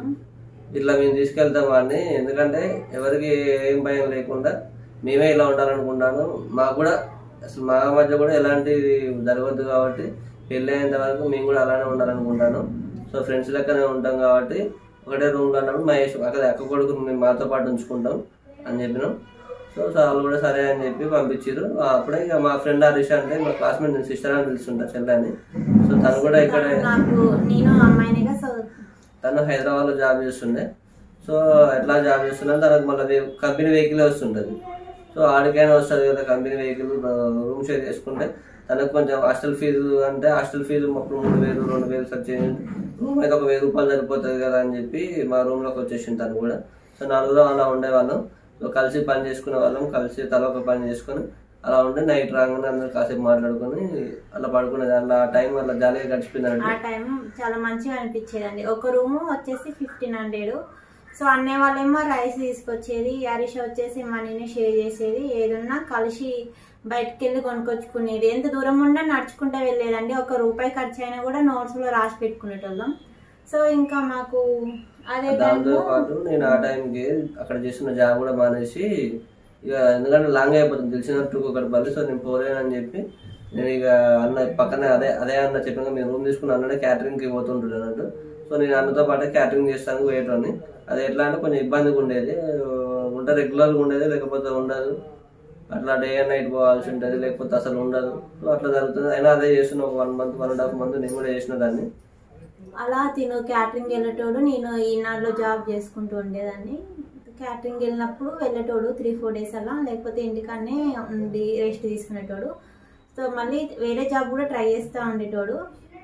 Speaker 1: ఇట్లా మేము తీసుకెళ్తాం వాడిని ఎందుకంటే ఎవరికి ఏం భయం లేకుండా మేమే ఇలా ఉండాలనుకుంటాను మాకు కూడా అసలు మా మధ్య కూడా ఎలాంటి జరగద్దు కాబట్టి పెళ్ళి అయ్యేంత వరకు మేము కూడా అలానే ఉండాలనుకుంటాను సో ఫ్రెండ్స్ లెక్కనే ఉంటాం కాబట్టి ఒకటే రూమ్లో ఉన్నప్పుడు మహేష్ అక్కడ అక్క కొడుకుని మేము మాతో పాటు ఉంచుకుంటాం అని చెప్పినాం సో సో వాళ్ళు కూడా సరే అని చెప్పి పంపించారు అప్పుడే ఇక మా ఫ్రెండ్ హరీష్ అంటే మా క్లాస్మేట్ నేను సిస్టర్ అని పిలుస్తుంటా చెల్లె అని సో తను కూడా ఇక్కడే
Speaker 2: నాకు నేను అమ్మాయినిగా సో
Speaker 1: తను హైదరాబాద్లో జాబ్ చేస్తుండే సో ఎట్లా జాబ్ చేస్తున్నా తనకు మళ్ళీ కంపెనీ వెహికల్ వస్తుంటుంది సో ఆడికైనా వస్తుంది కదా కంపెనీ వెహికల్ రూమ్ షేర్ చేసుకుంటే తనకు కొంచెం హాస్టల్ ఫీజు అంటే హాస్టల్ ఫీజు అప్పుడు మూడు వేలు రెండు వేలు ఖర్చు రూమ్ అయితే ఒక వెయ్యి రూపాయలు సరిపోతుంది కదా అని చెప్పి మా రూమ్లోకి వచ్చేసింది తను కూడా సో నలుగురు అలా ఉండేవాళ్ళం సో కలిసి పని చేసుకునే వాళ్ళం కలిసి తల ఒక పని చేసుకొని అలా ఉండి నైట్ రాగానే అందరు కాసేపు మాట్లాడుకొని అలా పడుకునేది అలా టైం అలా జాలీగా గడిచిపోయిందండి
Speaker 2: ఆ టైం చాలా మంచిగా అనిపించేదండి ఒక రూమ్ వచ్చేసి ఫిఫ్టీన్ హండ్రెడ్ సో అన్నే వాళ్ళేమో రైస్ తీసుకొచ్చేది హరీష్ వచ్చేసి మనీని షేర్ చేసేది ఏదన్నా కలిసి బయటకు వెళ్ళి కొనుక్కొచ్చుకునేది ఎంత దూరం ఉన్నా నడుచుకుంటూ వెళ్ళేదండి ఒక రూపాయి ఖర్చు అయినా కూడా నోట్స్లో రాసి పెట్టుకునేటోళ్ళం సో ఇంకా మాకు అదే
Speaker 1: దాంతో
Speaker 2: టైంలో
Speaker 1: పాటు నేను ఆ టైంకి అక్కడ చేసిన జాబ్ కూడా మానేసి ఇక ఎందుకంటే లాంగ్ అయిపోతుంది తెలిసినట్టు ఒకటి బల్లి సో నేను పోలేనని చెప్పి నేను ఇక అన్న పక్కనే అదే అదే అన్న చెప్పిన మీరు రూమ్ తీసుకుని అన్ననే క్యాటరింగ్కి పోతుంటాడు అన్నట్టు సో నేను అన్నతో పాటు క్యాటరింగ్ చేస్తాను పోయేటోని అది ఎట్లా అంటే కొంచెం ఇబ్బందిగా ఉండేది ఉంటే రెగ్యులర్గా ఉండేది లేకపోతే ఉండదు అట్లా డే అండ్ నైట్ పోవాల్సి ఉంటుంది లేకపోతే అసలు ఉండదు సో అట్లా జరుగుతుంది అయినా అదే చేస్తున్న ఒక one month one and half month నేను కూడా చేసిన దాన్ని
Speaker 2: అలా తిను క్యాటరింగ్ వెళ్ళేటోడు నేను ఈనాడులో జాబ్ చేసుకుంటూ ఉండేదాన్ని క్యాటరింగ్ వెళ్ళినప్పుడు వెళ్ళేటోడు త్రీ ఫోర్ డేస్ అలా లేకపోతే ఇంటికాడనే ఉండి రెస్ట్ తీసుకునేటోడు సో మళ్ళీ వేరే జాబ్ కూడా ట్రై చేస్తూ ఉండేటోడు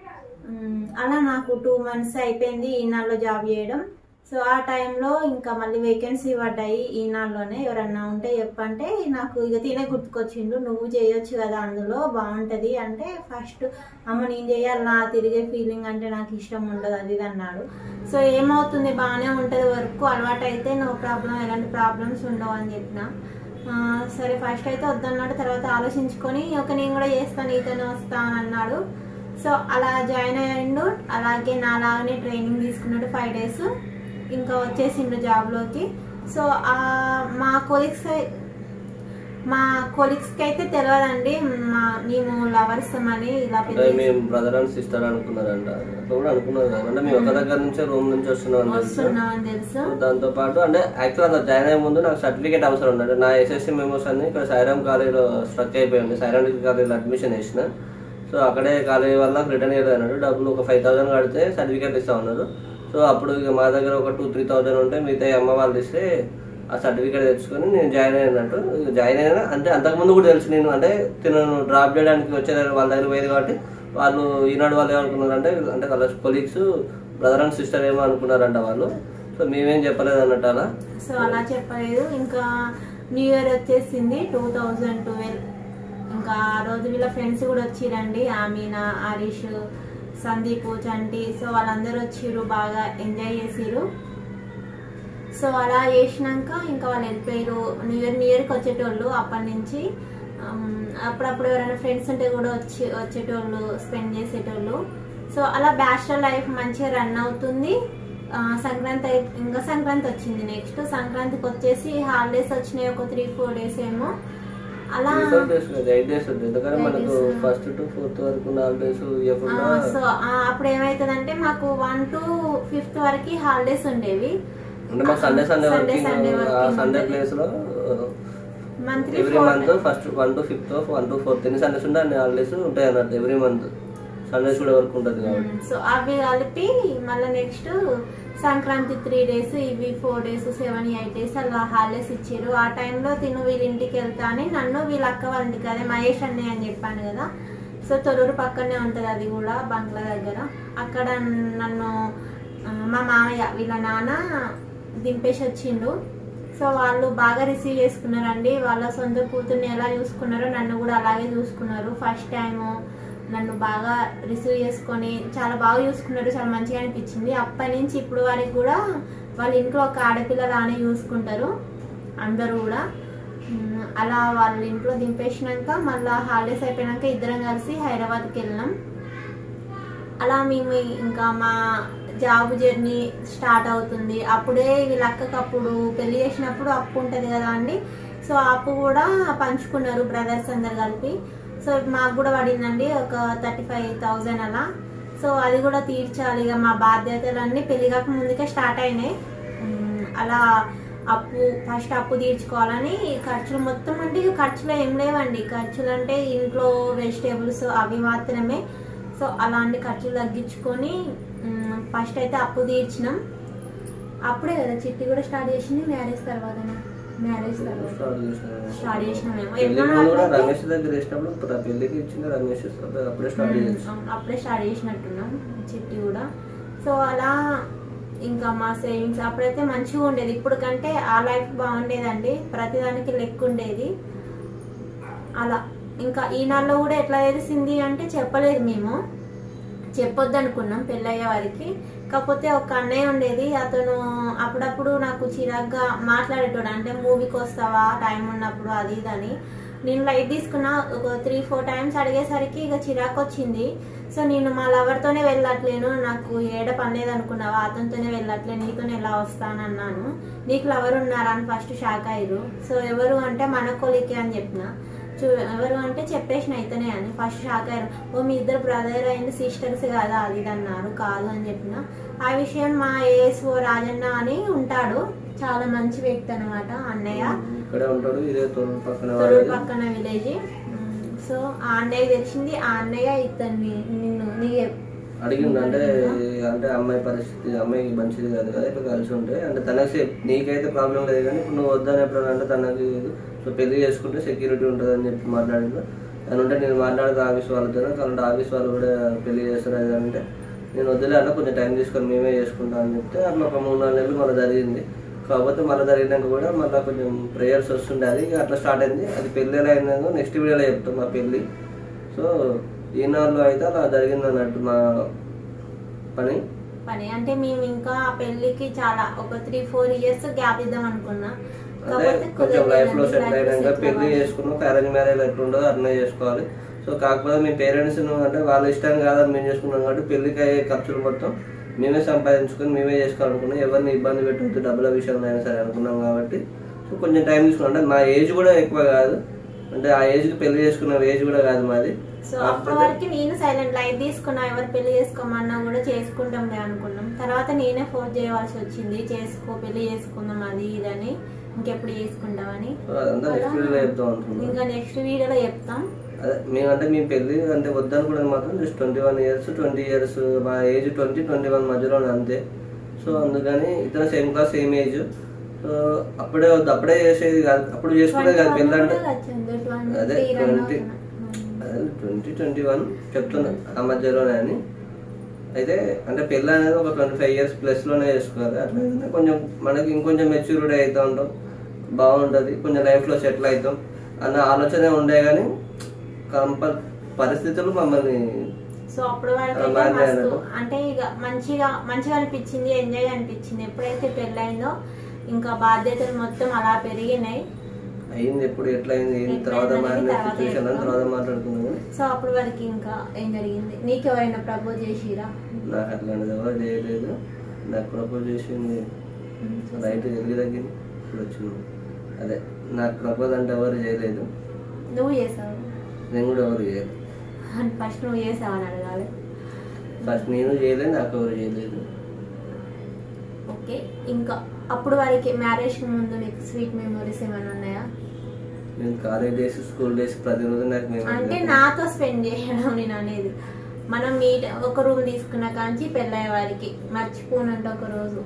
Speaker 2: ఉమ్, అలా నాకు టూ మంత్స్ అయిపోయింది ఈనాడులో జాబ్ చేయడం సో ఆ టైంలో ఇంకా మళ్ళీ వేకెన్సీ పడ్డాయి ఈనాడులోనే ఎవరన్నా ఉంటే చెప్పంటే నాకు ఇక తినే గుర్తుకొచ్చిండు నువ్వు చేయొచ్చు కదా అందులో బాగుంటది అంటే ఫస్ట్ అమ్మ నేను చేయాలి నా తిరిగే ఫీలింగ్ అంటే నాకు ఇష్టం ఉండదు అది ఇది అన్నాడు సో ఏమవుతుంది బాగానే ఉంటుంది వర్క్ అలవాటు అయితే నో ప్రాబ్లం ఎలాంటి ప్రాబ్లమ్స్ ఉండవు అని చెప్పిన ఆ, సరే ఫస్ట్ అయితే వద్దన్నాడు తర్వాత ఆలోచించుకొని ఒక నేను కూడా చేస్తాను నీతోనే వస్తా అని అన్నాడు సో అలా జాయిన్ అయ్యిండు అలాగే నాలాగానే ట్రైనింగ్ తీసుకున్నాడు ఫైవ్ డేస్ ఇంకా వచ్చేసిండు జాబ్లోకి సో ఆ, మా కొలీగ్స్ మా కొలీగ్స్కి అయితే తెలియదండి మా మేము లవర్స్ అని ఇలా
Speaker 1: అంటే
Speaker 2: పెళ్లి
Speaker 1: మేము బ్రదర్ అండ్ సిస్టర్ అనుకున్నారంట అట్లా కూడా అనుకున్నారు కదా అంటే మేము ఒక దగ్గర నుంచే రూమ్ నుంచి వస్తున్నాం అని తెలుసు
Speaker 2: వస్తున్నామని తెలుసు
Speaker 1: సో దాంతో పాటు అంటే యాక్చువల్ అలా జాయిన్ అయ్యే ముందు నాకు సర్టిఫికేట్ అవసరం ఉంది అంటే నా ఎస్ఎస్సి మెమోస్ అన్ని ఇక్కడ సాయిరామ్ కాలేజీలో స్ట్రక్ అయిపోయింది సాయిరామ్ డిగ్రీ కాలేజీలో అడ్మిషన్ వేసిన సో అక్కడే కాలేజీ వల్ల రిటర్న్ ఇయర్ అన్నాడు డబ్బులు ఒక ఫైవ్ థౌసండ్ కడితే సర్టిఫికేట్ ఇస్తా ఉన్నారు సో అప్పుడు ఇక మా దగ్గర ఒక టూ త్రీ థౌసండ్ ఉంటే మిగతా అమ్మ వాళ్ళు ఇస్తే ఆ సర్టిఫికేట్ తెచ్చుకొని నేను జాయిన్ అయినట్టు ఇక జాయిన్ అయినా అంటే అంతకుముందు కూడా తెలుసు నేను అంటే తినను డ్రాప్ చేయడానికి వచ్చే వాళ్ళ దగ్గర పోయేది కాబట్టి వాళ్ళు ఈనాడు వాళ్ళు ఏమనుకున్నారంటే అంటే వాళ్ళ కొలీగ్స్ బ్రదర్ అండ్ సిస్టర్ ఏమో అనుకున్నారంట వాళ్ళు సో మేమేం చెప్పలేదు అన్నట్టు అలా
Speaker 2: సో అలా చెప్పలేదు ఇంకా న్యూ ఇయర్ వచ్చేసింది టూ థౌజండ్ ట్వెల్వ్ ఇంకా ఆ రోజు వీళ్ళ ఫ్రెండ్స్ కూడా వచ్చిరండి ఆమీనా హరీష్ సందీప్ చంటి సో వాళ్ళందరూ వచ్చిర్రు బాగా ఎంజాయ్ చేసిర్రు సో అలా చేసినాక ఇంకా వాళ్ళు వెళ్ళిపోయారు న్యూ ఇయర్ న్యూ ఇయర్కి వచ్చేటోళ్ళు అప్పటి నుంచి ఆమ్, అప్పుడప్పుడు ఎవరైనా ఫ్రెండ్స్ ఉంటే కూడా వచ్చి వచ్చేటోళ్ళు స్పెండ్ చేసేటోళ్ళు సో అలా బ్యాచులర్ లైఫ్ మంచిగా రన్ అవుతుంది ఆ, సంక్రాంతి అయి- ఇంకా సంక్రాంతి వచ్చింది నెక్స్ట్ సంక్రాంతికి వచ్చేసి హాలిడేస్ వచ్చినాయి ఒక త్రీ ఫోర్ డేస్ ఏమో అలా
Speaker 1: ఫోర్ డేస్ కదా ఎయిట్ డేస్ ఉంటుంది ఎందుకంటే
Speaker 2: Eight
Speaker 1: మనకు
Speaker 2: days.
Speaker 1: ఫస్ట్ టు ఫోర్త్ వరకు నాలుగు డేస్
Speaker 2: ఆ,
Speaker 1: ఇవ్వకుండా
Speaker 2: సో ఆ, అప్పుడు ఏమైతుందంటే మాకు వన్ టు ఫిఫ్త్ వరకు హాలిడేస్ ఉండేవి
Speaker 1: అంటే మాకు Sunday Sunday
Speaker 2: Sunday, Sunday
Speaker 1: working ఆ
Speaker 2: working
Speaker 1: సండే
Speaker 2: ఉంటుంది.
Speaker 1: ప్లేస్ లో
Speaker 2: monthly
Speaker 1: every month first one to fifth one to fourth ఎన్ని సండేస్ ఉంటే అన్ని హాలిడేస్ ఉంటాయి అన్నట్టు ఎవ్రీ మంత్ సండేస్ కూడా వర్క్ ఉంటుంది కాబట్టి
Speaker 2: సో అవి కలిపి మళ్ళీ నెక్స్ట్ సంక్రాంతి త్రీ డేస్ ఇవి four days seven eight days అలా హాలిడేస్ ఇచ్చారు ఆ టైంలో తిను వీళ్ళ ఇంటికి వెళ్తా అని నన్ను వీళ్ళ అక్క వాళ్ళ ఇంటికి అదే మహేష్ అన్నయ్య అని చెప్పాను కదా సో తొరూరు పక్కనే ఉంటుంది అది కూడా బంగ్లా దగ్గర అక్కడ నన్ను ఆ, మా మామయ్య వీళ్ళ నాన్న దింపేసి వచ్చిండు సో వాళ్ళు బాగా రిసీవ్ చేసుకున్నారండి వాళ్ళ సొంత కూతుర్ని ఎలా చూసుకున్నారో నన్ను కూడా అలాగే చూసుకున్నారు ఫస్ట్ టైము నన్ను బాగా రిసీవ్ చేసుకొని చాలా బాగా చూసుకున్నారు చాలా మంచిగా అనిపించింది అప్పటి నుంచి ఇప్పుడు వరకు కూడా వాళ్ళ ఇంట్లో ఒక ఆడపిల్ల లానే చూసుకుంటారు అందరూ కూడా ఉమ్, అలా వాళ్ళ ఇంట్లో దింపేసినాక మళ్ళీ హాలిడేస్ అయిపోయినాక ఇద్దరం కలిసి హైదరాబాద్కి వెళ్ళినాం అలా మేము ఇంకా మా జాబ్ జర్నీ స్టార్ట్ అవుతుంది అప్పుడే వీళ్ళ అక్కకి అప్పుడు పెళ్లి చేసినప్పుడు అప్పు ఉంటుంది కదా అండి సో ఆ అప్పు కూడా పంచుకున్నారు బ్రదర్స్ అందరు కలిపి సో మాకు కూడా పడిందండి ఒక థర్టీ ఫైవ్ థౌజండ్ అలా సో అది కూడా తీర్చాలి ఇక మా బాధ్యతలన్నీ పెళ్లి కాక ముందుకే స్టార్ట్ అయినాయి ఉమ్, అలా అప్పు ఫస్ట్ అప్పు తీర్చుకోవాలని ఖర్చులు మొత్తం అంటే ఇక ఖర్చులు ఏం లేవండి ఖర్చులు అంటే ఇంట్లో వెజిటేబుల్స్ అవి మాత్రమే సో అలాంటి ఖర్చులు తగ్గించుకొని ఫస్ట్ అయితే అప్పు తీర్చినాం అప్పుడే కదా చిట్టి కూడా స్టార్ట్ చేసింది మ్యారేజ్ తర్వాత మ్యారేజ్ తర్వాత
Speaker 1: స్టార్ట్ చేసినాము.
Speaker 2: స్టార్ట్ చేసినామేమో
Speaker 1: పెళ్లి
Speaker 2: ఎన్నో
Speaker 1: ముందు కూడా
Speaker 2: నాటికి-
Speaker 1: రమేష్ దగ్గర వేసినప్పుడు ఇప్పుడు ఆ పెళ్లికి ఇచ్చింది రమేష్ అప్పుడు అప్పుడే స్టార్ట్
Speaker 2: ఉమ్,
Speaker 1: చేయొచ్చు
Speaker 2: అవును, అప్పుడే స్టార్ట్ చేసినట్టున్నాం చిట్టి కూడా సో అలా ఇంకా మా సేవింగ్స్ అప్పుడైతే మంచిగా ఉండేది ఇప్పుడు కంటే ఆ లైఫ్ బాగుండేదండి ప్రతిదానికి లెక్క ఉండేది అలా ఇంకా ఈనాడులో కూడా ఎట్లా తెలిసింది అంటే చెప్పలేదు మేము చెప్పొద్దు అనుకున్నాం పెళ్ళయ్యే వారికి కాకపోతే ఒక అన్నయ్య ఉండేది అతను అప్పుడప్పుడు నాకు చిరాగ్గా మాట్లాడేటోడు అంటే మూవీకి వస్తావా టైం ఉన్నప్పుడు అది ఇది అని నేను లైట్ తీసుకున్న ఒక త్రీ ఫోర్ టైమ్స్ అడిగేసరికి ఇక చిరాకు వచ్చింది సో నేను మా లవర్తోనే వెళ్ళట్లేను నాకు ఏడ పనిలేదు అనుకున్నావా అతనితోనే వెళ్ళట్లేను నీతోనే ఎలా వస్తానన్నాను నీకు లవర్ ఉన్నారా అని ఫస్ట్ షాక్ అయ్యారు సో ఎవరు అంటే మన కొలికే అని చెప్పిన చూ ఎవరు అంటే చెప్పేసిన అయితేనే అని ఫస్ట్ షాక్ అయ్యారు ఓ మీ ఇద్దరు బ్రదర్ అండ్ సిస్టర్స్ కదా అది ఇది అన్నారు కాదు అని చెప్పిన ఆ విషయం మా ఏఎస్ఓ రాజన్న అని ఉంటాడు చాలా మంచి వ్యక్తి అనమాట అన్నయ్య
Speaker 1: ఇక్కడే ఉంటాడు ఇదే తోడు పక్కన
Speaker 2: తొరూరు
Speaker 1: వాళ్ళది.
Speaker 2: పక్కన విలేజ్ సో ఆ అన్నయ్య తెలిసింది ఆ అన్నయ్య ఇతన్ని నిన్ను నీ
Speaker 1: అడిగిండు అంటే అంటే అమ్మాయి పరిస్థితి అమ్మాయికి మంచిది కాదు కదా ఇట్లా కలిసి ఉంటే అంటే తనకి సే- నీకైతే ప్రాబ్లం లేదు కానీ ఇప్పుడు నువ్వు వద్దని ఎప్పుడైనా అంటే తనకి సో పెళ్లి చేసుకుంటే సెక్యూరిటీ ఉంటుంది అని చెప్పి మాట్లాడిండు అని ఉంటే నేను మాట్లాడదు ఆఫీస్ వాళ్ళతో కాబట్టి ఆఫీస్ వాళ్ళు కూడా పెళ్లి చేస్తారు అది అంటే నేను వద్దులే అన్న కొంచెం టైం తీసుకొని మేమే చేసుకుంటాం అని చెప్తే అట్లా ఒక మూడు నాలుగు నెలలు మళ్ళీ జరిగింది కాకపోతే మళ్ళీ జరిగినాక కూడా మళ్ళీ కొంచెం ప్రేయర్స్ వస్తుండే అది ఇక అట్లా స్టార్ట్ అయింది అది పెళ్ళి ఎలా అయిందో నెక్స్ట్ వీడియోలో చెప్తాం మా పెళ్ళి సో ఈనాడులో అయితే అలా జరిగింది అన్నట్టు మా పని
Speaker 2: పని అంటే మేము ఇంకా ఆ పెళ్లికి చాలా ఒక త్రీ ఫోర్ ఇయర్స్ గ్యాప్ ఇద్దాం అనుకున్నా
Speaker 1: అదే
Speaker 2: కాకపోతే
Speaker 1: కొంచెం లైఫ్ లో
Speaker 2: కుదరలేదండి.
Speaker 1: సెటిల్
Speaker 2: Life లో
Speaker 1: అయినాక
Speaker 2: settle
Speaker 1: పెళ్లి
Speaker 2: అవ్వాలి.
Speaker 1: చేసుకున్నాం ఒక అరేంజ్ మ్యారేజ్ ఎట్లుండో అట్లనే చేసుకోవాలి సో కాకపోతే మీ పేరెంట్స్ అంటే వాళ్ళ ఇష్టం కాదని మేము చేసుకున్నాం కాబట్టి పెళ్లికి అయ్యే ఖర్చులు మొత్తం మేమే సంపాదించుకొని మేమే చేసుకోవాలనుకున్నాం ఎవరిని ఇబ్బంది పెట్టవద్దు డబ్బుల విషయంలో అయినా సరే అనుకున్నాం కాబట్టి సో కొంచెం టైం తీసుకున్నాం అంటే మా ఏజ్ కూడా ఎక్కువ కాదు అంటే ఆ ఏజ్ కి పెళ్లి చేసుకున్న ఏజ్ కూడా కాదు మాది
Speaker 2: సో అప్పటి వరకు నేను సైలెంట్ లైట్ తీసుకున్నా ఎవరు పెళ్లి చేసుకోమన్నా కూడా చేసుకుంటాంలే అనుకున్నాం తర్వాత నేనే ఫోర్స్ చేయవలసి వచ్చింది చేసుకో పెళ్లి చేసుకుందాం అది ఇదని ఇంకెప్పుడు చేసుకుంటామని
Speaker 1: సో అదంతా నెక్స్ట్ వీడియోలో చెప్తాం అనుకున్నాం
Speaker 2: ఇంకా నెక్స్ట్ వీడియోలో చెప్తాం
Speaker 1: అదే మేమంటే మీ పెళ్లి అంటే వద్దనుకున్నది మాత్రం just twenty one years twenty years మా ఏజ్ ట్వంటీ ట్వంటీ వన్ మధ్యలోనే అంతే సో అందుకని ఇద్దరు same class same age so అప్పుడే వద్దు అప్పుడే చేసేది కాదు అప్పుడు చేసుకునేది కాదు పెళ్ళి అంటే అదే ట్వంటీ అదే ట్వంటీ ట్వంటీ వన్ చెప్తున్నా ఆ మధ్యలోనే అని అయితే అంటే పెళ్ళి అనేది ఒక ట్వంటీ ఫైవ్ ఇయర్స్ ప్లస్లోనే చేసుకోవాలి అట్లా అయితే కొంచెం మనకి ఇంకొంచెం మెచ్యూరిటీ అవుతూ ఉంటాం బాగుంటుంది కొంచెం లైఫ్లో సెటిల్ అవుతాం అన్న ఆలోచనే ఉండే కానీ కంపల్ పరిస్థితులు మమ్మల్ని
Speaker 2: సో అప్పుడు వరకు
Speaker 1: ఆ,
Speaker 2: అయితే
Speaker 1: బాగానే
Speaker 2: మస్తు
Speaker 1: అన్నట్టు.
Speaker 2: అంటే ఇక మంచిగా మంచిగా అనిపించింది ఎంజాయ్ అనిపించింది ఎప్పుడైతే పెళ్ళైందో ఇంకా బాధ్యతలు మొత్తం అలా పెరిగినాయి
Speaker 1: అయింది ఎప్పుడు ఎట్లా అయింది ఏంటి
Speaker 2: ఎట్లా
Speaker 1: తర్వాత
Speaker 2: అయింది
Speaker 1: మారిన
Speaker 2: తర్వాత
Speaker 1: సిచ్యువేషన్ అని
Speaker 2: చెప్తాం.
Speaker 1: తర్వాత మాట్లాడుకున్నాము
Speaker 2: సో అప్పటి వరకు ఇంకా ఏం జరిగింది నీకు ఎవరైనా ప్రపోజ్ చేసిరా
Speaker 1: నాకు అట్లాంటిది ఎవరు చేయలేదు నాకు ప్రపోజ్ చేసింది రైట్ ఎదిగి తగ్గింది ఇప్పుడు వచ్చింది అదే నాకు ప్రపోజ్ అంటే ఎవరు చేయలేదు
Speaker 2: నువ్వు చేసావు
Speaker 1: నేను కూడా ఎవరు చేయలేదు
Speaker 2: ఫస్ట్ నువ్వు చేసావు అని అడగాలి
Speaker 1: ఫస్ట్ నేను చేయలేదు నాకు ఎవరు చేయలేదు
Speaker 2: ఓకే ఇంకా అప్పుడు వరకు మ్యారేజ్ ముందు నీకు స్వీట్ మెమరీస్ ఏమైనా ఉన్నాయా
Speaker 1: నేను కాలేజ్ డేస్ స్కూల్ డేస్ ప్రతిరోజు నాకు మేము
Speaker 2: అంటే నాతో స్పెండ్ చేయడం నేను అనేది మనం మీట్ ఒక రూమ్ తీసుకున్న కాంచి పెళ్ళయ్యే వారికి మర్చిపోనంటే ఒక రోజు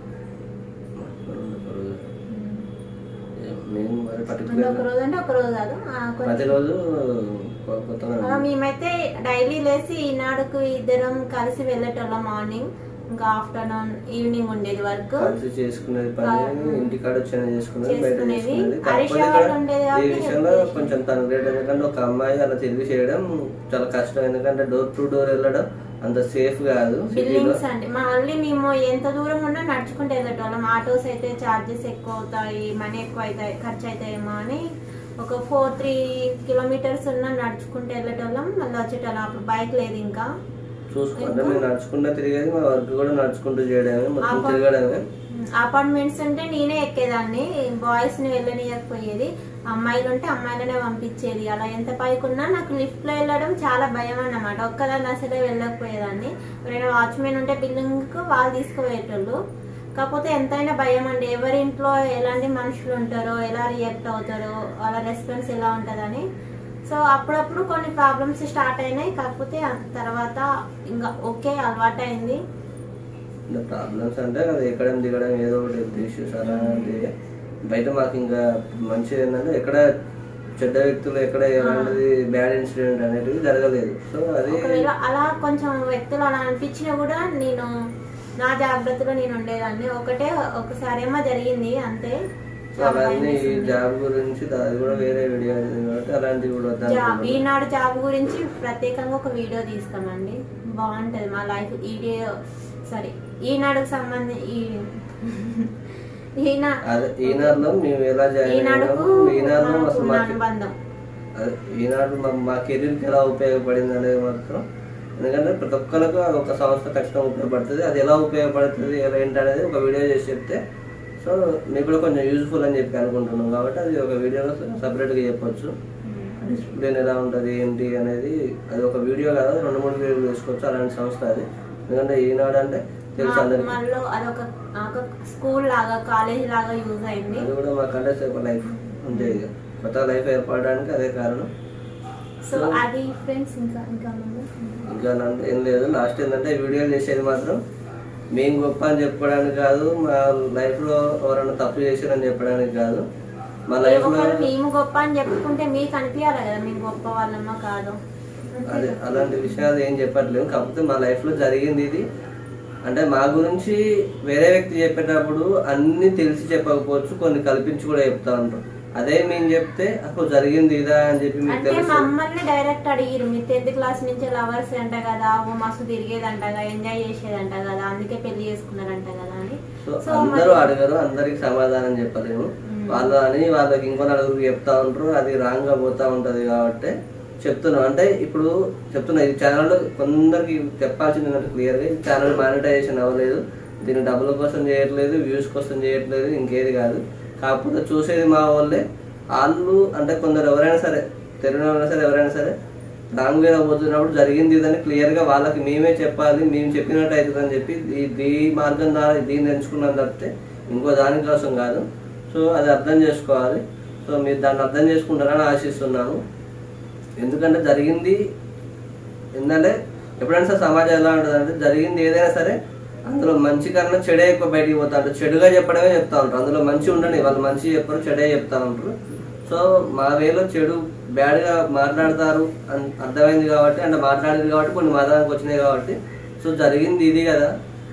Speaker 1: నేను మరి
Speaker 2: అంటే
Speaker 1: పర్టికులర్
Speaker 2: ఒక రోజు అంటే ఒక రోజు కాదు ఆ కొన్ని-
Speaker 1: ప్రతిరోజు కొ- కొత్తగా
Speaker 2: ఆ, మేమైతే డైలీ లేసి ఈనాడుకు ఇద్దరం కలిసి వెళ్ళేటోళ్ళం మార్నింగ్ ఇంకా ఆఫ్టర్నూన్ ఈవినింగ్ ఉండేది వర్క్
Speaker 1: కలిసి చేసుకునేది పని ఇంటికాడ వచ్చిన చేసుకునేది బయట
Speaker 2: చేసుకునేది.
Speaker 1: చేసుకునేది
Speaker 2: హరీష్
Speaker 1: కాకపోతే
Speaker 2: వాళ్ళు
Speaker 1: ఇక్కడ
Speaker 2: ఉండేది
Speaker 1: ఈ
Speaker 2: కాబట్టి
Speaker 1: విషయంలో
Speaker 2: help
Speaker 1: కొంచెం తన గ్రేట్ ఎందుకంటే ఒక అమ్మాయి అలా తిరిగి చేయడం చాలా కష్టం ఎందుకంటే డోర్ టు డోర్ వెళ్ళడం అంత సేఫ్ కాదు సిటీలో
Speaker 2: బిల్డింగ్స్ అండి మళ్ళీ మేము ఎంత దూరం ఉన్నా నడుచుకుంటూ వెళ్ళేటోళ్ళం ఆటోస్ అయితే చార్జెస్ ఎక్కువ అవుతాయి మనీ ఎక్కువ అవుతాయి ఖర్చు అవుతాయేమో అని ఒక ఫోర్ త్రీ కిలోమీటర్స్ ఉన్నా నడుచుకుంటూ వెళ్ళేటోళ్ళం మళ్ళీ వచ్చేటోళ్ళం అప్పుడు బైక్ లేదు ఇంకా
Speaker 1: చూసుకుంటే మేము నడుచుకుంటూ తిరిగేది మా వర్క్ కూడా నడుచుకుంటూ చేయడమే మొత్తం
Speaker 2: ఆపా-
Speaker 1: తిరగడమే
Speaker 2: అపార్ట్మెంట్స్ ఉంటే నేనే ఎక్కేదాన్ని బాయ్స్ ని వెళ్ళనియకపోయేది అమ్మాయిలు ఉంటే అమ్మాయిలనే పంపించేది అలా ఎంత పైకి ఉన్నా నాకు లిఫ్ట్ లో వెళ్ళడం చాలా భయం అన్నమాట ఒక్కదాన్ని అసలే వెళ్ళకపోయేదాన్ని ఎవరైనా వాచ్మెన్ ఉంటే బిల్డింగ్ కు వాళ్ళు తీసుకుపోయేటోళ్ళు కాకపోతే ఎంతైనా భయం అండి ఎవరి ఇంట్లో ఎలాంటి మనుషులు ఉంటారో ఎలా రియాక్ట్ అవుతారో వాళ్ళ రెస్పాన్స్ ఎలా ఉంటుందని సో అప్పుడప్పుడు కొన్ని ప్రాబ్లమ్స్ స్టార్ట్ అయినాయి కాకపోతే ఆ తర్వాత ఇంకా ఓకే అలవాటు అయింది
Speaker 1: ఇంకా ప్రాబ్లమ్స్ అంటే అది ఎక్కడం దిగడం ఏదో ఒకటి హెల్త్ ఇష్యూస్ అలాంటివి బయట మాకు ఇంకా మంచిది ఏంటంటే ఎక్కడ చెడ్డ వ్యక్తులు ఎక్కడ ఎలాంటిది బ్యాడ్ ఇన్సిడెంట్ అనేది జరగలేదు సో అది
Speaker 2: ఒకవేళ అలా కొంచెం వ్యక్తులు అలా అనిపించినా కూడా నేను నా జాగ్రత్తలో నేను ఉండేదాన్ని ఒకటే ఒకసారేమో జరిగింది అంతే
Speaker 1: సో అవన్నీ ఈ జాబ్ గురించి అది కూడా వేరే వీడియో అయింది కాబట్టి అలాంటివి కూడా
Speaker 2: జాబ్
Speaker 1: వద్దాం
Speaker 2: ఈనాడు జాబ్ గురించి ప్రత్యేకంగా ఒక వీడియో తీస్తామండి బాగుంటది మా లైఫ్ ఈ సారీ ఈనాడుకు సంబంధించి ఈనా
Speaker 1: అదే ఈనాడులో మేము ఎలా జాయిన్
Speaker 2: ఈనాడుకు
Speaker 1: అయ్యాము ఈనాడులో
Speaker 2: మనకు
Speaker 1: అసలు
Speaker 2: ఉన్న
Speaker 1: మాకు
Speaker 2: అనుబంధం
Speaker 1: అదే ఈనాడు మా మా కెరీర్కి ఎలా ఉపయోగపడింది అనేది మాత్రం ఎందుకంటే ప్రతి ఒక్కరికి అది ఒక సంస్థ ఖచ్చితంగా ఉపయోగపడుతుంది అది ఎలా ఉపయోగపడుతుంది ఎలా ఏంటి అనేది ఒక వీడియో చేసి చెప్తే సో మీకు కూడా కొంచెం యూజ్ఫుల్ అని చెప్పి అనుకుంటున్నాం కాబట్టి అది ఒక వీడియోలో సపరేట్గా చెప్పొచ్చు డిసిప్లిన్ ఎలా ఉంటుంది ఏంటి అనేది అది ఒక వీడియో కాదు రెండు మూడు వీడియోలు తీసుకోవచ్చు అలాంటి సంస్థ అది ఎందుకంటే ఈనాడు అంటే తెలుసు అందరికి
Speaker 2: మళ్ళీ అదొక ఒక స్కూల్ లాగా కాలేజ్ లాగా యూజ్ అయింది
Speaker 1: అది కూడా మాకంటే సేపు లైఫ్ అంతే ఇక కొత్త లైఫ్ ఏర్పడడానికి అదే కారణం
Speaker 2: సో అది ఫ్రెండ్స్ ఇంకా ఇంకా ముందు
Speaker 1: ఇంకా నన్ను ఏం లేదు లాస్ట్ ఏంటంటే వీడియోలు చేసేది మాత్రం మేము గొప్ప అని చెప్పడానికి కాదు మా లైఫ్లో ఎవరైనా తప్పు చేశారని చెప్పడానికి కాదు మా లైఫ్ లో
Speaker 2: ఒకరు మేము గొప్ప అని చెప్పుకుంటే మీకు అనిపించాలి కదా మేము గొప్ప వాళ్ళమో కాదు
Speaker 1: అదే అలాంటి విషయాలు ఏం చెప్పట్లేము కాకపోతే మా లైఫ్ లో జరిగింది ఇది అంటే మా గురించి వేరే వ్యక్తి చెప్పేటప్పుడు అన్ని తెలిసి చెప్పకపోవచ్చు కొన్ని కల్పించి కూడా చెప్తా ఉంటాం అదే మేము చెప్తే అప్పుడు జరిగింది ఇదా అని చెప్పి మీకు
Speaker 2: అంటే
Speaker 1: తెలుసు
Speaker 2: మమ్మల్ని డైరెక్ట్ అడిగిరు మీ టెన్త్ క్లాస్ నుంచి లవర్స్ అంట కదా ఓ మస్తు తిరిగేదంటగా ఎంజాయ్ చేసేదంట కదా అందుకే పెళ్లి చేసుకున్నారంట కదా అని
Speaker 1: సో
Speaker 2: సో
Speaker 1: అందరూ
Speaker 2: మరి-
Speaker 1: అడగరు అందరికి సమాధానం చెప్పలేము వాళ్ళు అని వాళ్ళకి ఇంకో నలుగురికి చెప్తా ఉంటారు అది రాంగ్ గా పోతా ఉంటది కాబట్టి చెప్తున్నాం అంటే ఇప్పుడు చెప్తున్నా ఈ ఛానల్ కొందరికి చెప్పాల్సింది ఏంటంటే క్లియర్ గా ఈ ఛానల్ మానిటైజేషన్ అవ్వలేదు దీన్ని డబ్బుల కోసం చేయట్లేదు వ్యూస్ కోసం చేయట్లేదు ఇంకేది కాదు కాకపోతే చూసేది మా వాళ్ళే వాళ్ళు అంటే కొందరు ఎవరైనా సరే తెలియని వాళ్ళైనా సరే ఎవరైనా సరే రాంగ్ వేలో పోతున్నప్పుడు జరిగింది ఇదని క్లియర్ గా వాళ్ళకి మేమే చెప్పాలి మేము చెప్పినట్టు అవుతుంది అని చెప్పి ఈ ఈ మార్గం ద్వారా దీన్ని ఎంచుకున్నాం తప్పితే ఇంకో దానికోసం కాదు సో అది అర్థం చేసుకోవాలి సో మీరు దాన్ని అర్థం చేసుకుంటారని ఆశిస్తున్నాను ఎందుకంటే జరిగింది ఏంటంటే ఎప్పుడైనా సరే సమాజం ఎలా ఉంటుంది అంటే జరిగింది ఏదైనా సరే అందులో మంచి కన్నా చెడే ఎక్కువ బయటికి పోతా ఉంటారు చెడుగా చెప్పడమే చెప్తా ఉంటారు అందులో మంచి ఉండని వాళ్ళు మంచి చెప్పరు చెడే చెప్తా ఉంటారు సో మా వేలో చెడు బ్యాడ్గా మాట్లాడతారు అని అర్థమైంది కాబట్టి అంటే మాట్లాడింది కాబట్టి కొన్ని మాదానికి వచ్చినాయి కాబట్టి సో జరిగింది ఇది కదా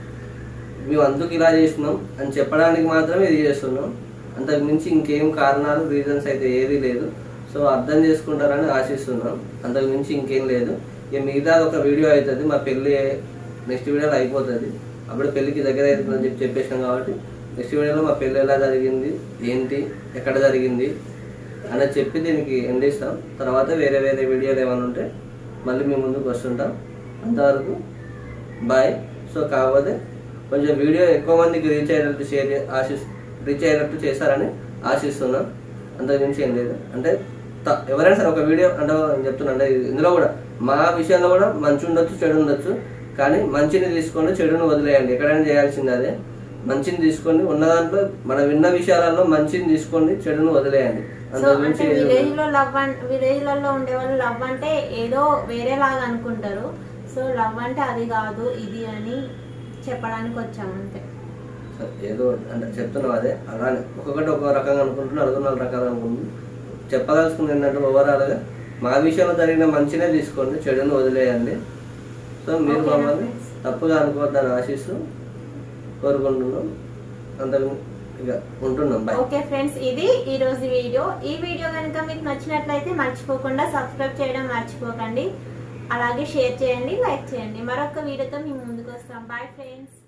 Speaker 1: మేము అందుకు ఇలా చేసినాం అని చెప్పడానికి మాత్రమే ఇది చేస్తున్నాం అంతకు మించి ఇంకేం కారణాలు రీజన్స్ అయితే ఏది లేదు సో అర్థం చేసుకుంటారని ఆశిస్తున్నాం అంతకు మించి ఇంకేం లేదు ఇక మిగతా ఒక వీడియో అవుతుంది మా పెళ్ళి నెక్స్ట్ వీడియోలో అయిపోతుంది అప్పుడు పెళ్ళికి దగ్గర అవుతుందని చెప్పి చెప్పేసాం కాబట్టి నెక్స్ట్ వీడియోలో మా పెళ్ళి ఎలా జరిగింది ఏంటి ఎక్కడ జరిగింది అనేది చెప్పి దీనికి ఎండ్ ఇస్తాం తర్వాత వేరే వేరే వీడియోలు ఏమైనా ఉంటే మళ్ళీ మీ ముందుకు వస్తుంటాం అంతవరకు బాయ్ సో కాకపోతే కొంచెం వీడియో ఎక్కువ మందికి రీచ్ అయ్యేటట్టు షేర్ చే- ఆశిస్ రీచ్ అయ్యేటట్టు చేస్తారని ఆశిస్తున్నాం అంతకు మించి ఏం లేదు అంటే త- ఎవరైనా సరే ఒక వీడియో అంటే నేను చెప్తున్నా అంటే ఇందులో కూడా మా విషయంలో కూడా మంచి ఉండొచ్చు చెడు ఉండొచ్చు కానీ మంచిని తీసుకోండి చెడుని వదిలేయండి ఎక్కడైనా చేయాల్సింది అదే మంచిని తీసుకోండి ఉన్న దాంట్లో మన విన్న విషయాలలో మంచిని తీసుకోండి చెడుని వదిలేయండి
Speaker 2: సో
Speaker 1: అంతకు
Speaker 2: అంటే
Speaker 1: మించి ఏం లేదు.
Speaker 2: విలేజ్ లో లవ్ విలేజ్ లలో ఉండే వాళ్ళు లవ్ అంటే ఏదో వేరేలాగా అనుకుంటారు సో లవ్ అంటే అది కాదు ఇది అని చెప్పడానికి వచ్చాము అంతే
Speaker 1: సరే, ఏదో అంటే చెప్తున్నాం అదే అలానే ఒక్కొక్కటి ఒక్కో రకంగా అనుకుంటున్నాం నలుగురు నాలుగు రకాలు అనుకుంటున్నాం చెప్పదలుచుకుంది ఏంటంటే ఓవరాల్గా మా విషయంలో జరిగిన మంచినే తీసుకోండి చెడుని వదిలేయండి సో మీరు
Speaker 2: Okay,
Speaker 1: మమ్మల్ని
Speaker 2: friends.
Speaker 1: తప్పుగా అనుకోవద్దని ఆశిస్తూ కోరుకుంటున్నాం అంతకు ఇక ఉంటున్నాం బాయ్
Speaker 2: ఓకే ఫ్రెండ్స్ ఇది ఈ రోజు వీడియో ఈ వీడియో కనుక మీకు నచ్చినట్లయితే మర్చిపోకుండా సబ్స్క్రైబ్ చేయడం మర్చిపోకండి అలాగే షేర్ చేయండి లైక్ చేయండి మరొక వీడియోతో మేము ముందుకు వస్తాం బాయ్ ఫ్రెండ్స్